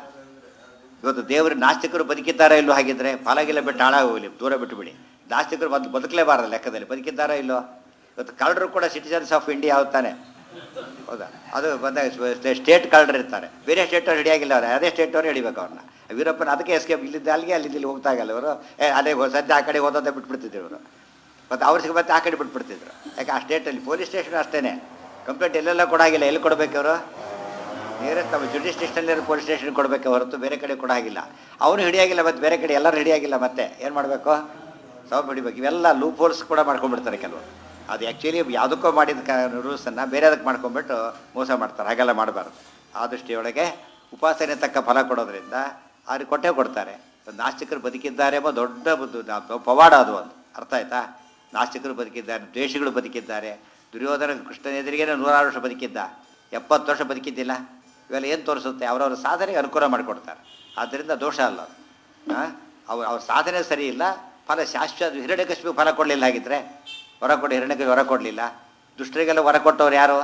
ಇವತ್ತು ದೇವರು ನಾಸ್ತಿಕರು ಬದುಕಿದ್ದಾರಾ ಇಲ್ಲೋ ಹಾಗಿದ್ರೆ ಫಲಗಿಲ್ಲ ಬಿಟ್ಟು ಹಾಳಾಗೋಗಲಿ ದೂರ ಬಿಟ್ಟುಬಿಡಿ ನಾಸ್ತಿಕರು ಬಂದು ಬದುಕಲೇಬಾರದು ಲೆಕ್ಕದಲ್ಲಿ ಬದುಕಿದ್ದಾರಾ ಇಲ್ಲೋ ಇವತ್ತು ಕಳ್ಳರು ಕೂಡ ಸಿಟಿಸನ್ಸ್ ಆಫ್ ಇಂಡಿಯಾ ತಾನೆ ಹೌದಾ ಅದು ಬಂದಾಗ ಸ್ಟೇಟ್ ಕಳ್ಳರು ಇರ್ತಾರೆ ಬೇರೆ ಸ್ಟೇಟವ್ರು ಹಿಡಿಯಾಗಿಲ್ಲ ಅವ್ರು ಅದೇ ಸ್ಟೇಟವ್ರು ಹಿಡಿಬೇಕು ಅವ್ರನ್ನ ವೀರಪ್ಪನ ಅದಕ್ಕೆ ಎಸ್ಕೇಪ್ ಇಲ್ಲಿದ್ದ ಅಲ್ಲಿಗೆ ಅಲ್ಲಿ ಇಲ್ಲಿ ಹೋಗ್ತಾ ಆಗಲ್ಲ ಇವರು ಏ ಅದೇ ಹೋ- ಸದ್ಯ ಆ ಕಡೆ ಹೋದಂತೆ ಬಿಟ್ಬಿಡ್ತಿದ್ರು ಇವರು ಮತ್ತು ಅವ್ರಿಗೆ ಮತ್ತೆ ಆ ಕಡೆ ಬಿಟ್ಬಿಡ್ತಿದ್ರು ಯಾಕೆ ಆ ಸ್ಟೇಟಲ್ಲಿ ಪೊಲೀಸ್ ಸ್ಟೇಷನ್ ಅಷ್ಟೇ ಕಂಪ್ಲೇಂಟ್ ಎಲ್ಲೆಲ್ಲ ಕೊಡಾಗಿಲ್ಲ ಎಲ್ಲಿ ಕೊಡಬೇಕು ಅವರು ನಿಯರೆಸ್ಟ್ ನಮ್ಮ ಜುಡಿಸ್ಟಿಷನಲ್ಲಿ ಪೊಲೀಸ್ ಸ್ಟೇಷನ್ ಕೊಡಬೇಕು ಹೊರತು ಬೇರೆ ಕಡೆ ಕೊಡಾಗಿಲ್ಲ ಅವನು ಹಿಡಿಯಾಗಿಲ್ಲ ಮತ್ತು ಬೇರೆ ಕಡೆ ಎಲ್ಲರೂ ಹಿಡಿಯಾಗಿಲ್ಲ ಮತ್ತೆ ಏನು ಮಾಡಬೇಕು ಸೌಪ್ ಹಿಡಿಬೇಕು ಇವೆಲ್ಲ ಲೂಪ್ ಹೋಲ್ಸ್ ಕೂಡ ಮಾಡ್ಕೊಂಡ್ಬಿಡ್ತಾರೆ ಕೆಲವರು ಅದು ಆ್ಯಕ್ಚುಲಿ ಯಾವುದಕ್ಕೋ ಮಾಡಿದ ಕ ರೂಲ್ಸನ್ನು ಬೇರೆ ಅದಕ್ಕೆ ಮಾಡ್ಕೊಂಡ್ಬಿಟ್ಟು ಮೋಸ ಮಾಡ್ತಾರೆ ಹಾಗೆಲ್ಲ ಮಾಡಬಾರ್ದು ಆ ದೃಷ್ಟಿಯೊಳಗೆ ಉಪಾಸನೆ ತಕ್ಕ ಫಲ ಕೊಡೋದ್ರಿಂದ ಅವ್ರಿಗೆ ಕೊಟ್ಟೇ ಕೊಡ್ತಾರೆ ನಾಸ್ತಿಕರು ಬದುಕಿದ್ದಾರೆ ಎಂಬ ದೊಡ್ಡ ಬುದ್ಧು ನಾ- ಪವಾಡ ಅದು ಒಂದು ಅರ್ಥ ಆಯ್ತಾ ನಾಸ್ತಿಕರು ಬದುಕಿದ್ದಾರೆ ದ್ವೇಷಗಳು ಬದುಕಿದ್ದಾರೆ ದುರ್ಯೋಧನ ಕೃಷ್ಣನ ಎದುರಿಗೇನೆ ನೂರಾರು ವರ್ಷ ಬದುಕಿದ್ದ ಎಪ್ಪತ್ತು ವರ್ಷ ಬದುಕಿದ್ದಿಲ್ಲ ಇವೆಲ್ಲ ಏನು ತೋರಿಸುತ್ತೆ ಅವರವ್ರ ಸಾಧನೆಗೆ ಅನುಕೂಲ ಮಾಡಿಕೊಡ್ತಾರೆ ಆದ್ದರಿಂದ ದೋಷ ಅಲ್ಲ ಅದು ಹಾಂ ಅವ್ರ ಅವ್ರ ಸಾಧನೆ ಸರಿ ಇಲ್ಲ ಫಲ ಶಾಶ್ವತ ಹಿರಣ್ಯಕಶ್ಮಿಗೆ ಫಲ ಕೊಡಲಿಲ್ಲ ಹಾಗಿದ್ರೆ ಹೊರ ಕೊಡಿ ಹಿರಣ್ಯಕಶ್ಮಿ ಹೊರ ಕೊಡಲಿಲ್ಲ ದುಷ್ಟರಿಗೆಲ್ಲ ಹೊರ ಕೊಟ್ಟವ್ರು ಯಾರು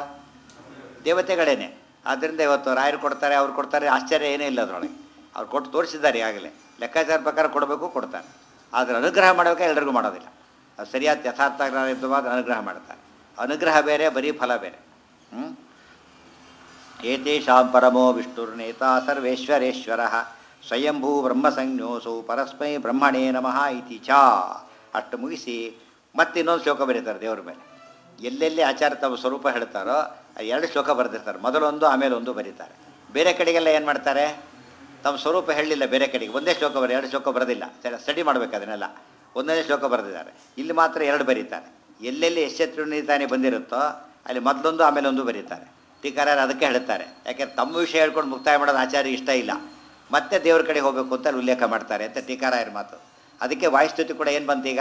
ದೇವತೆಗಳೇನೆ ಆದ್ದರಿಂದ ಇವತ್ತು ರಾಯರು ಕೊಡ್ತಾರೆ ಅವ್ರು ಕೊಡ್ತಾರೆ ಆಶ್ಚರ್ಯ ಏನೇ ಇಲ್ಲ ಅದರೊಳಗೆ ಅವ್ರು ಕೊಟ್ಟು ತೋರಿಸಿದ್ದಾರೆ ಈಗಾಗಲೇ ಲೆಕ್ಕಾಚಾರ ಪ್ರಕಾರ ಕೊಡಬೇಕು ಕೊಡ್ತಾರೆ ಆದರೆ ಅನುಗ್ರಹ ಮಾಡೋಕೆ ಎಲ್ರಿಗೂ ಮಾಡೋದಿಲ್ಲ ಅದು ಸರಿಯಾದ ಯಥಾರ್ಥ ಇದ್ದವಾಗ ಅನುಗ್ರಹ ಮಾಡ್ತಾರೆ ಅನುಗ್ರಹ ಬೇರೆ ಬರೀ ಫಲ ಬೇರೆ ಹ್ಞೂ ಏತೇಷಾಂ ಪರಮೋ ವಿಷ್ಣುರ್ನೇತಾ ಸರ್ವೇಶ್ವರೇಶ್ವರ ಸ್ವಯಂಭೂ ಬ್ರಹ್ಮಸಂಜ್ಞೋಸೌ ಪರಸ್ಮೈ ಬ್ರಹ್ಮಣೇ ನಮಃ ಇತಿ ಚ ಅಷ್ಟು ಮುಗಿಸಿ ಮತ್ತೆ ಇನ್ನೊಂದು ಶ್ಲೋಕ ಬರೀತಾರೆ ದೇವ್ರ ಮೇಲೆ ಎಲ್ಲೆಲ್ಲಿ ಆಚಾರ ತಮ್ಮ ಸ್ವರೂಪ ಹೇಳ್ತಾರೋ ಆ ಎರಡು ಶ್ಲೋಕ ಬರೆದಿರ್ತಾರೆ ಮೊದಲೊಂದು ಆಮೇಲೆ ಒಂದು ಬರೀತಾರೆ ಬೇರೆ ಕಡೆಗೆಲ್ಲ ಏನು ಮಾಡ್ತಾರೆ ತಮ್ಮ ಸ್ವರೂಪ ಹೇಳಲಿಲ್ಲ ಬೇರೆ ಕಡೆಗೆ ಒಂದೇ ಶ್ಲೋಕ ಬರ ಎರಡು ಶ್ಲೋಕ ಬರೋದಿಲ್ಲ ಸರಿ ಸ್ಟಡಿ ಮಾಡ್ಬೇಕು ಅದನ್ನೆಲ್ಲ ಒಂದನೇ ಶ್ಲೋಕ ಬರೆದಿದ್ದಾರೆ ಇಲ್ಲಿ ಮಾತ್ರ ಎರಡು ಬರೀತಾರೆ ಎಲ್ಲೆಲ್ಲಿ ಯಶಸ್ವಿತಾನೆ ಬಂದಿರುತ್ತೋ ಅಲ್ಲಿ ಮೊದಲೊಂದು ಆಮೇಲೆ ಒಂದು ಬರೀತಾರೆ ಟೀಕಾರರು ಅದಕ್ಕೆ ಹೇಳ್ತಾರೆ ಯಾಕೆಂದ್ರೆ ತಮ್ಮ ವಿಷಯ ಹೇಳ್ಕೊಂಡು ಮುಕ್ತಾಯ ಮಾಡೋದು ಆಚಾರ್ಯ ಇಷ್ಟ ಇಲ್ಲ ಮತ್ತೆ ದೇವ್ರ ಕಡೆ ಹೋಗಬೇಕು ಅಂತ ಅಲ್ಲಿ ಉಲ್ಲೇಖ ಮಾಡ್ತಾರೆ ಅಂತ ಟೀಕಾರಾಯರ ಮಾತು ಅದಕ್ಕೆ ವಾಯುಸ್ತುತಿ ಕೂಡ ಏನು ಬಂತೀಗ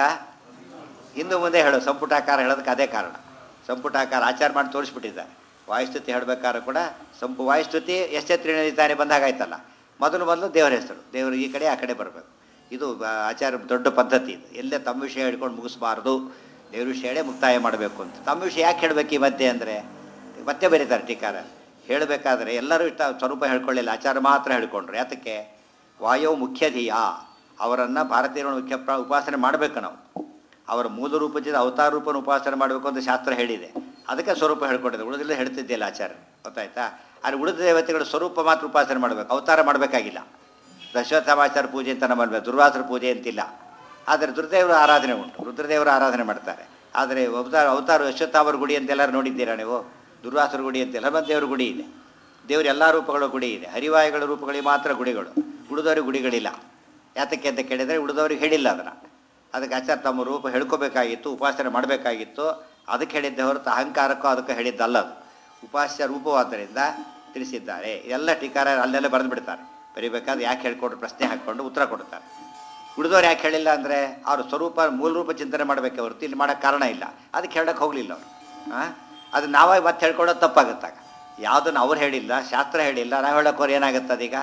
ಇನ್ನು ಮುಂದೆ ಹೇಳು ಸಂಪುಟಾಕಾರ ಹೇಳೋದಕ್ಕೆ ಅದೇ ಕಾರಣ ಸಂಪುಟಾಕಾರ ಆಚಾರ ಮಾಡಿ ತೋರಿಸ್ಬಿಟ್ಟಿದ್ದಾರೆ ವಾಯುಸ್ತುತಿ ಹೇಳಬೇಕಾದ್ರೆ ಕೂಡ ಸಂಪು ವಾಯುಸ್ತುತಿ ಎಷ್ಟೆತ್ರಿ ನಡೀತಾನೆ ಬಂದಾಗ ಆಯ್ತಲ್ಲ ಮೊದಲು ಮೊದಲು ದೇವರ ಹೆಸರು ದೇವರು ಈ ಕಡೆ ಆ ಕಡೆ ಬರಬೇಕು ಇದು ಬ- ಆಚಾರ ದೊಡ್ಡ ಪದ್ಧತಿ ಇದು ಎಲ್ಲೇ ತಮ್ಮ ವಿಷಯ ಹೇಳ್ಕೊಂಡು ಮುಗಿಸ್ಬಾರ್ದು ದೇವ್ರ ವಿಷಯ ಹೇಳೇ ಮುಕ್ತಾಯ ಮಾಡಬೇಕು ಅಂತ ತಮ್ಮ ವಿಷಯ ಯಾಕೆ ಹೇಳಬೇಕು ಈ ಮಧ್ಯೆ ಅಂದರೆ ಮತ್ತೆ ಬರೀತಾರೆ ಟೀಕಾರ ಹೇಳಬೇಕಾದ್ರೆ ಎಲ್ಲರೂ ಇಷ್ಟ ಸ್ವರೂಪ ಹೇಳ್ಕೊಳ್ಳಿಲ್ಲ ಆಚಾರ ಮಾತ್ರ ಹೇಳ್ಕೊಂಡ್ರು ಯಾತಕ್ಕೆ ವಾಯೋ ಮುಖ್ಯಧೀಯ ಅವರನ್ನು ಭಾರತೀಯರ ಮುಖ್ಯ ಪ್ರ ಉಪಾಸನೆ ಮಾಡಬೇಕು ನಾವು ಅವರ ಮೂಲ ರೂಪದಿಂದ ಅವತಾರ ರೂಪನ ಉಪಾಸನೆ ಮಾಡಬೇಕು ಅಂತ ಶಾಸ್ತ್ರ ಹೇಳಿದೆ ಅದಕ್ಕೆ ಸ್ವರೂಪ ಹೇಳ್ಕೊಂಡಿದೆ ಉಳಿದಿಲ್ಲ ಹೇಳ್ತಿದ್ದಿಲ್ಲ ಆಚಾರ ಗೊತ್ತಾಯ್ತಾ ಆದರೆ ಉಳಿದ ದೇವತೆಗಳ ಸ್ವರೂಪ ಮಾತ್ರ ಉಪಾಸನೆ ಮಾಡಬೇಕು ಅವತಾರ ಮಾಡಬೇಕಾಗಿಲ್ಲ ದಶವಥಮಾಚಾರ ಪೂಜೆ ಅಂತ ನಮ್ಮಲ್ಲಿ ದುರ್ವಾಸರ ಪೂಜೆ ಅಂತಿಲ್ಲ ಆದರೆ ದುರ್ದೇವರ ಆರಾಧನೆ ಉಂಟು ರುದ್ರದೇವರ ಆರಾಧನೆ ಮಾಡ್ತಾರೆ ಆದರೆ ಅವತಾರ ಅವತಾರ ಅಶ್ವತ್ಥಾವರ ಗುಡಿ ಅಂತೆಲ್ಲರೂ ನೋಡಿದ್ದೀರಾ ನೀವು ದುರ್ವಾಸರ ಗುಡಿ ಅಂತ ಹನುಮಂತೇವರ ಗುಡಿ ಇದೆ ದೇವರ ಎಲ್ಲ ರೂಪಗಳ ಗುಡಿ ಇದೆ ಹರಿವಾಯುಗಳ ರೂಪಗಳಿಗೆ ಮಾತ್ರ ಗುಡಿಗಳು ಉಳಿದವ್ರಿಗೆ ಗುಡಿಗಳಿಲ್ಲ ಯಾತಕ್ಕೆ ಅಂತ ಕೇಳಿದರೆ ಉಳಿದವ್ರಿಗೆ ಹೇಳಿಲ್ಲ ಅದನ್ನು ಅದಕ್ಕೆ ಆಚಾರ ತಮ್ಮ ರೂಪ ಹೇಳ್ಕೋಬೇಕಾಗಿತ್ತು ಉಪಾಸನೆ ಮಾಡಬೇಕಾಗಿತ್ತು ಅದಕ್ಕೆ ಹೇಳಿದ್ದೆ ಹೊರತು ಅಹಂಕಾರಕ್ಕೂ ಅದಕ್ಕೆ ಹೇಳಿದ್ದಲ್ಲ ಅದು ಉಪಾಸ್ಯ ರೂಪವಾದ್ದರಿಂದ ತಿಳಿಸಿದ್ದಾರೆ ಎಲ್ಲ ಟೀಕಾರ ಅಲ್ಲೆಲ್ಲ ಬರೆದು ಬಿಡ್ತಾರೆ ಬರಿಬೇಕಾದ್ರೆ ಯಾಕೆ ಹೇಳ್ಕೊಟ್ರು ಪ್ರಶ್ನೆ ಹಾಕ್ಕೊಂಡು ಉತ್ತರ ಕೊಡ್ತಾರೆ ಉಳಿದವ್ರು ಯಾಕೆ ಹೇಳಿಲ್ಲ ಅಂದರೆ ಅವ್ರ ಸ್ವರೂಪ ಮೂಲ ರೂಪ ಚಿಂತನೆ ಮಾಡಬೇಕೆ ಹೊರತು ಇಲ್ಲಿ ಮಾಡೋಕ್ಕೆ ಕಾರಣ ಇಲ್ಲ ಅದಕ್ಕೆ ಹೇಳಕ್ಕೆ ಹೋಗಲಿಲ್ಲ ಅವರು ಹಾಂ ಅದು ನಾವೇ ಮತ್ತೆ ಹೇಳ್ಕೊಡೋದು ತಪ್ಪಾಗುತ್ತಾಗ ಯಾವುದನ್ನು ಅವ್ರು ಹೇಳಿಲ್ಲ ಶಾಸ್ತ್ರ ಹೇಳಿಲ್ಲ ನಾವು ಹೇಳೋಕೆ ಅವ್ರು ಏನಾಗುತ್ತೆ ಅದೀಗ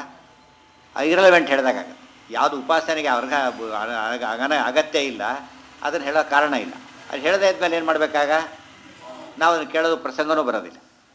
ಇರಲೆವೆಂಟ್ ಹೇಳಿದಾಗತ್ತೆ ಯಾವುದು ಉಪಾಸನೆಗೆ ಅವ್ರಿಗೆ ಅಗನ ಅಗತ್ಯ ಇಲ್ಲ ಅದನ್ನು ಹೇಳೋ ಕಾರಣ ಇಲ್ಲ ಅದು ಹೇಳದೇ ಇದ್ಮೇಲೆ ಏನು ಮಾಡಬೇಕಾಗ ನಾವು ಅದನ್ನು ಕೇಳೋದು ಪ್ರಸಂಗನೂ ಬರೋದಿಲ್ಲ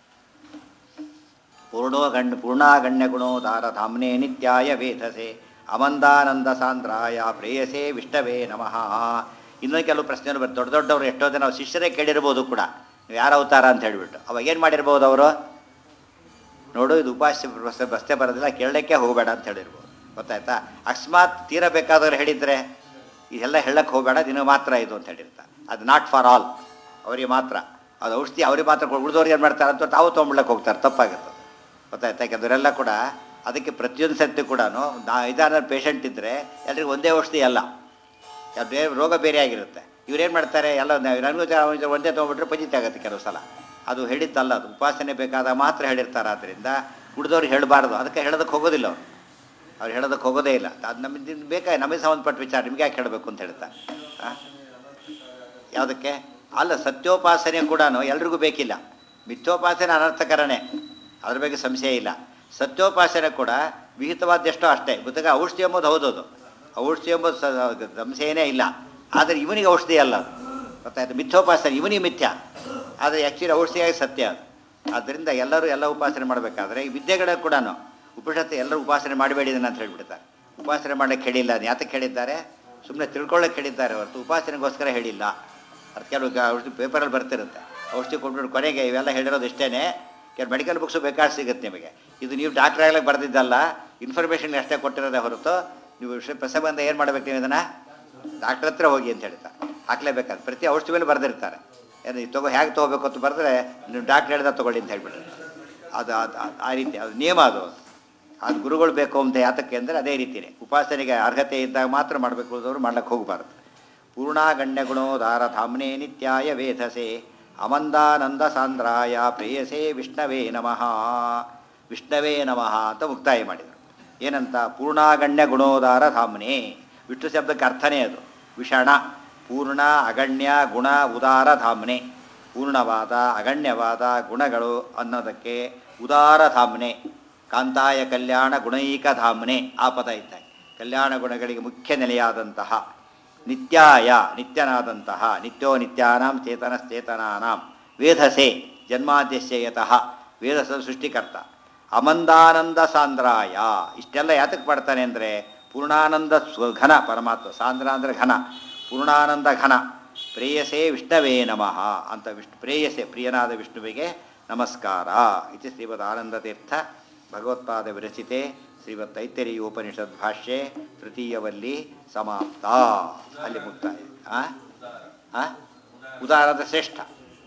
ಪೂರ್ಣೋ ಗಣ್ಯ ಪೂರ್ಣಾಗಣ್ಯ ಗುಣೋದಾರ ಧಾಮ್ನೇ ನಿತ್ಯಾಯ ವೇಧಸೆ ಅಮಂದಾನಂದ ಸಾಂದ್ರಾಯ ಪ್ರೇಯಸೇ ವಿಷ್ಟವೇ ನಮಃ ಇನ್ನೊಂದು ಕೆಲವು ಪ್ರಶ್ನೆಗಳು ಬರ್ತದೆ ದೊಡ್ಡ ದೊಡ್ಡವರು ಎಷ್ಟೋ ಜನ ಅವ್ರ ಶಿಷ್ಯರೇ ಕೇಳಿರ್ಬೋದು ಕೂಡ ನೀವು ಯಾರು ಅವತಾರ ಅಂತ ಹೇಳಿಬಿಟ್ಟು ಅವಾಗ ಏನು ಮಾಡಿರ್ಬೋದು ಅವರು ನೋಡು ಇದು ಉಪಾಸ್ಯ ಬಸ್ತೆ ಬಸ್ತೆ ಬರೋದಿಲ್ಲ ಕೇಳಲಿಕ್ಕೆ ಹೋಗಬೇಡ ಅಂತ ಹೇಳಿರ್ಬೋದು ಗೊತ್ತಾಯ್ತಾ ಅಕಸ್ಮಾತ್ ತೀರಬೇಕಾದವ್ರು ಹೇಳಿದರೆ ಇದೆಲ್ಲ ಹೇಳಕ್ಕೆ ಹೋಗಬೇಡ ದಿನ ಮಾತ್ರ ಇದು ಅಂತ ಹೇಳಿರ್ತಾರೆ ಅದು ನಾಟ್ ಫಾರ್ ಆಲ್ ಅವರಿಗೆ ಮಾತ್ರ ಅದು ಔಷಧಿ ಅವ್ರಿಗೆ ಮಾತ್ರ ಉಳಿದವ್ರು ಏನು ಮಾಡ್ತಾರೆ ಅಂತ ತಾವು ತೊಗೊಂಬಿಡ್ಲಕ್ಕೆ ಹೋಗ್ತಾರೆ ತಪ್ಪಾಗುತ್ತೆ ಗೊತ್ತಾಯ್ತಾ ಯಾಕೆಂದ್ರೆ ಇವರೆಲ್ಲ ಕೂಡ ಅದಕ್ಕೆ ಪ್ರತಿಯೊಂದು ಸರ್ತಿ ಕೂಡ ನಾ ಐದಾರು ಪೇಷಂಟ್ ಇದ್ದರೆ ಎಲ್ರಿಗೂ ಒಂದೇ ಔಷಧಿ ಅಲ್ಲ ಯಾವ್ ಬೇರೆ ರೋಗ ಬೇರೆ ಆಗಿರುತ್ತೆ ಇವ್ರೇನು ಮಾಡ್ತಾರೆ ಎಲ್ಲ ನ- ನನಗೂ ಜ- ಅವ್ನಿಗೆ ಒಂದೇ ತೊಗೊಂಡ್ಬಿಟ್ರೆ ಪಂಜಿತ ಆಗುತ್ತೆ ಕೆಲವು ಸಲ ಅದು ಹೇಳಿದ್ದಲ್ಲ ಅದು ಉಪಾಸನೆ ಬೇಕಾದಾಗ ಮಾತ್ರ ಹೇಳಿರ್ತಾರೆ ಆದ್ದರಿಂದ ಉಳಿದವ್ರಿಗೆ ಹೇಳಬಾರ್ದು ಅದಕ್ಕೆ ಹೇಳೋದಕ್ಕೆ ಹೋಗೋದಿಲ್ಲ ಅವ್ರು ಅವ್ರು ಹೇಳೋದಕ್ಕೆ ಹೋಗೋದೇ ಇಲ್ಲ ಅದು ನಮಗೆ ಬೇಕಾ ನಮಗೆ ಸಂಬಂಧಪಟ್ಟ ವಿಚಾರ ನಿಮ್ಗೆ ಯಾಕೆ ಹೇಳಬೇಕು ಅಂತ ಹೇಳ್ತಾರೆ ಆ? ಯಾವುದಕ್ಕೆ ಅಲ್ಲ ಸತ್ಯೋಪಾಸನೆ ಕೂಡ ಎಲ್ರಿಗೂ ಬೇಕಿಲ್ಲ ಮಿಥ್ಯೋಪಾಸನೆ ಅನರ್ಥಕರನೇ ಅದ್ರ ಬಗ್ಗೆ ಸಂಶಯ ಇಲ್ಲ ಸತ್ಯೋಪಾಸನೆ ಕೂಡ ವಿಹಿತವಾದೆಷ್ಟೋ ಅಷ್ಟೇ ಗೊತ್ತಾಗ ಔಷಧಿ ಎಂಬುದು ಹೌದದು ಔಷಧಿ ಎಂಬುದು ಸ- ಸಂಶಯನೇ ಇಲ್ಲ ಆದರೆ ಇವನಿಗೆ ಔಷಧಿ ಅಲ್ಲ ಅದು ಗೊತ್ತಾಯ್ತು ಮಿಥ್ಯೋಪಾಸನೆ ಇವನಿಗೆ ಮಿಥ್ಯ ಆದರೆ ಆ್ಯಕ್ಚುಲಿ ಔಷಧಿಯಾಗಿ ಸತ್ಯ ಅದು ಆದ್ದರಿಂದ ಎಲ್ಲರೂ ಎಲ್ಲ ಉಪಾಸನೆ ಮಾಡಬೇಕಾದ್ರೆ ಈ ವಿದ್ಯೆಗಳ ಕೂಡ ಉಪನಿಷತ್ತು ಎಲ್ಲರೂ ಉಪಾಸನೆ ಮಾಡಬೇಡಿ ಇದನ್ನ ಅಂತ ಹೇಳ್ಬಿಡ್ತಾರೆ ಉಪಾಸನೆ ಮಾಡಕ್ಕೆ ಹೇಳಿಲ್ಲ ಅದು ಯಾತಕ್ಕೆ ಹೇಳಿದ್ದಾರೆ ಸುಮ್ಮನೆ ತಿಳ್ಕೊಳ್ಳೋಕೆ ಹೇಳಿದ್ದಾರೆ ಹೊರತು ಉಪಾಸನೆಗೋಸ್ಕರ ಹೇಳಿಲ್ಲ ಅದು ಕೆಲವು ಗ- ಔಷಧಿ ಪೇಪರಲ್ಲಿ ಬರ್ತಿರುತ್ತೆ ಔಷಧಿ ಕೊಟ್ಬಿಟ್ಟು ಕೊನೆಗೆ ಇವೆಲ್ಲ ಹೇಳಿರೋದು ಇಷ್ಟೇ ಕೆಲವು ಮೆಡಿಕಲ್ ಬುಕ್ಸು ಬೇಕಾದ್ರೆ ಸಿಗುತ್ತೆ ನಿಮಗೆ ಇದು ನೀವು ಡಾಕ್ಟ್ರ್ ಆಗ್ಲಿಕ್ಕೆ ಬರ್ದಿದ್ದಲ್ಲ ಇನ್ಫಾರ್ಮೇಷನ್ ಅಷ್ಟೇ ಕೊಟ್ಟಿರೋದೇ ಹೊರತು ನೀವು ವಿಷಯ ಪ್ರಸಂಗ ಏನು ಮಾಡ್ಬೇಕು ನೀವು ಇದನ್ನು ಡಾಕ್ಟ್ರ್ ಹತ್ರ ಹೋಗಿ ಅಂತ ಹೇಳ್ತಾರೆ ಹಾಕ್ಲೇಬೇಕಾದ್ರೆ ಪ್ರತಿ ಔಷಧಿ ಮೇಲೆ ಬರೆದಿರ್ತಾರೆ ಏನು ಇದು ತಗೋ ಹೇಗೆ ತೊಗೋಬೇಕು ಅಂತ ಬರೆದ್ರೆ ನೀವು ಡಾಕ್ಟ್ರ್ ಹೇಳ್ದ ತೊಗೊಳ್ಳಿ ಅಂತ ಹೇಳ್ಬಿಟ್ಟಿರ್ತಾರೆ ಅದು ಅದು ಅದು ಆ ರೀತಿ ಅದು ನಿಯಮ ಅದು ಅದು ಗುರುಗಳು ಬೇಕು ಅಂತ ಯಾತಕ್ಕೆ ಅಂದರೆ ಅದೇ ರೀತಿಯೇ ಉಪಾಸನೆಗೆ ಅರ್ಹತೆ ಇದ್ದಾಗ ಮಾತ್ರ ಮಾಡಬೇಕು ಉಳಿದವರು ಮಾಡ್ಲಿಕ್ಕೆ ಹೋಗಬಾರ್ದು ಪೂರ್ಣಾಗಣ್ಯ ಗುಣೋದಾರ ಧಾಮ್ನೇ ನಿತ್ಯಾಯ ವೇಧಸೆ ಅಮಂದಾನಂದ ಸಾಂದ್ರಾಯ ಪ್ರೇಯಸೇ ವಿಷ್ಣವೇ ನಮಃ ವಿಷ್ಣವೇ ನಮಃ ಅಂತ ಮುಕ್ತಾಯ ಮಾಡಿದರು ಏನಂತ ಪೂರ್ಣಾಗಣ್ಯ ಗುಣೋದಾರ ಧಾಮ್ನೇ ವಿಷ್ಣು ಶಬ್ದಕ್ಕೆ ಅರ್ಥನೇ ಅದು ವಿಷಣ ಪೂರ್ಣ ಅಗಣ್ಯ ಗುಣ ಉದಾರ ಧಾಮ್ನೆ ಪೂರ್ಣವಾದ ಅಗಣ್ಯವಾದ ಗುಣಗಳು ಅನ್ನೋದಕ್ಕೆ ಉದಾರ ಧಾಮ್ನೆ ಕಾಂತಾಯ ಕಲ್ಯಾಣ ಗುಣೈಕ ಧಾಮ್ನೆ ಆ ಪದ ಇದ್ದಾಗ ಕಲ್ಯಾಣ ಗುಣಗಳಿಗೆ ಮುಖ್ಯ ನೆಲೆಯಾದಂತಹ ನಿತ್ಯಾಯ ನಿತ್ಯನಾದಂತಹ ನಿತ್ಯೋ ನಿತ್ಯಾನಾಂ ಚೇತನಶ್ಚೇತನಾನಾಂ ವೇಧಸೆ ಜನ್ಮಾದ್ಯಸ್ಯ ಯತಃ ವೇದಸ ಸೃಷ್ಟಿಕರ್ತ ಅಮಂದಾನಂದ ಸಾಂದ್ರಾಯ ಇಷ್ಟೆಲ್ಲ ಯಾತಕ್ಕೆ ಮಾಡ್ತಾನೆ ಅಂದರೆ ಪೂರ್ಣಾನಂದ ಸ್ವ ಘನ ಪರಮಾತ್ಮ ಸಾಂದ್ರ ಅಂದರೆ ಘನ ಪೂರ್ಣಾನಂದ ಘನ ಪ್ರೇಯಸೇ ವಿಷ್ಣವೇ ನಮಃ ಅಂತ ವಿಷ್ಣು ಪ್ರೇಯಸೆ ಪ್ರಿಯನಾದ ವಿಷ್ಣುವಿಗೆ ನಮಸ್ಕಾರ ಇದು ಶ್ರೀಮದ್ ಆನಂದತೀರ್ಥ ಭಗವತ್ಪಾದ ವಿರಚಿತೆ ಶ್ರೀಮದ್ ತೈತರಿಯ ಉಪನಿಷದ್ ಭಾಷ್ಯೆ ತೃತೀಯವಲ್ಲಿ ಸಮಾಪ್ತ ಅಲ್ಲಿ ಮುಕ್ತಾಯ ಆ? ಆ? ಉದಾರದ ಶ್ರೇಷ್ಠ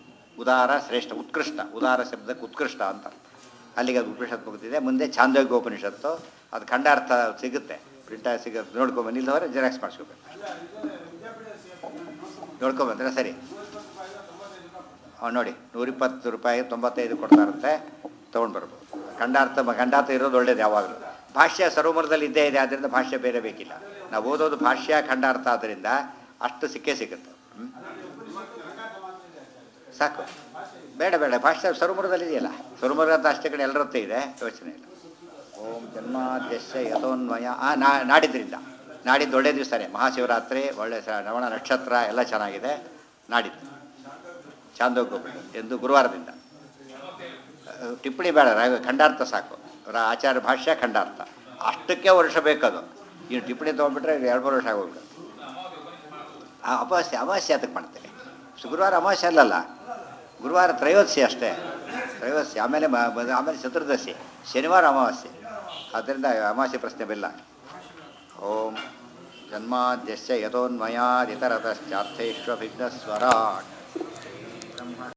ಉದಾರ ಶ್ರೇಷ್ಠ ಉತ್ಕೃಷ್ಟ ಉದಾರ ಶಬ್ದಕ್ಕೆ ಉತ್ಕೃಷ್ಟ ಅಂತ ಅಲ್ಲಿಗೆ ಅದು ಉಪನಿಷತ್ ಮುಗಿದಿದೆ ಮುಂದೆ ಚಾಂದೋಗ್ಯ ಉಪನಿಷತ್ತು ಅದು ಖಂಡಾರ್ಥ ಸಿಗುತ್ತೆ ಪ್ರಿಂಟ್ ಸಿಗುತ್ತೆ ನೋಡ್ಕೊಂಬಂದು ಇಲ್ಲದವರೆ ಜೆರಾಕ್ಸ್ ಮಾಡಿಸ್ಕೋಬೇಕು ನೋಡ್ಕೊಂಬಂದ್ರೆ ಸರಿ ಹಾಂ ನೋಡಿ ನೂರಿಪ್ಪತ್ತು ರೂಪಾಯಿ ತೊಂಬತ್ತೈದು ಕೊಡ್ತಾರಂತೆ ತೊಗೊಂಡು ಬರ್ಬೋದು ಖಂಡಾರ್ಥ ಖಂಡಾರ್ಥ ಇರೋದು ಒಳ್ಳೇದು ಯಾವಾಗಲೂ ಭಾಷ್ಯ ಸರ್ವಮರದಲ್ಲಿ ಇದ್ದೇ ಇದೆ ಆದ್ದರಿಂದ ಭಾಷ್ಯ ಬೇರೆ ಬೇಕಿಲ್ಲ ನಾವು ಓದೋದು ಭಾಷ್ಯ ಖಂಡಾರ್ಥ ಆದ್ದರಿಂದ ಅಷ್ಟು ಸಿಕ್ಕೇ ಸಿಗುತ್ತೆ ಹ್ಮ್? ಸಾಕು ಬೇಡ ಬೇಡ ಭಾಷ್ಯ ಸರ್ವಮರದಲ್ಲಿ ಇದೆಯಲ್ಲ ಸರ್ವಮರ ಅಂತ ಅಷ್ಟೇ ಕಡೆ ಎಲ್ಲರತ್ತೇ ಇದೆ ಯೋಚನೆ ಇಲ್ಲ ಓಂ ಜನ್ಮಾದ್ಯಸ್ಯ ಯಥೋನ್ವಯ ಆ ನಾ ನಾಡಿದ್ರಿಂದ ನಾಡಿದ್ದು ಒಳ್ಳೆ ದಿವಸನೇ ಮಹಾಶಿವರಾತ್ರಿ ಒಳ್ಳೆ ಸ- ಶ್ರವಣ ನಕ್ಷತ್ರ ಎಲ್ಲ ಚೆನ್ನಾಗಿದೆ ನಾಡಿದ್ದು ಚಾಂದೋಗ್ಯ ಎಂದು ಗುರುವಾರದಿಂದ ಅಹ್, ಟಿಪ್ಪಣಿ ಬೇಡ ರಾ- ಖಂಡಾರ್ಥ ಸಾಕು ಅವರ ಆಚಾರ್ಯ ಭಾಷ್ಯ ಖಂಡಾರ್ಥ ಅಷ್ಟಕ್ಕೆ ವರ್ಷ ಬೇಕದು ಇನ್ನು ಟಿಪ್ಪಣಿ ತೊಗೊಂಡ್ಬಿಟ್ರೆ ಎರಡು ಮೂರು ವರ್ಷ ಆಗೋಗ್ಬಿಡುತ್ತೆ ಆ ಅಮಾವಾಸ್ಯೆ ಅಮಾವಾಸ್ಯೆ ಅದಕ್ಕೆ ಮಾಡ್ತೇನೆ ಶುಕ್ರವಾರ ಅಮಾವಾಸ್ಯೆ ಅಲ್ಲಲ್ಲ ಗುರುವಾರ ತ್ರಯೋದಶಿ ಅಷ್ಟೇ ತ್ರಯೋದಶಿ ಆಮೇಲೆ ಮ- ಮ- ಆಮೇಲೆ ಚತುರ್ದಶಿ ಶನಿವಾರ ಅಮಾವಾಸ್ಯೆ ಆದ್ದರಿಂದ ಅಮಾವಾಸ್ಯೆ ಪ್ರಶ್ನೆ ಬಿಲ್ಲ ಓಂ ಜನ್ಮಾದ್ಯಸ್ಯ ಯಥೋನ್ಮಯಾದಿತರತಶ್ಚಾರ್ಥೇಶ್ವಭಿಘ್ನಸ್ವರಾಟ್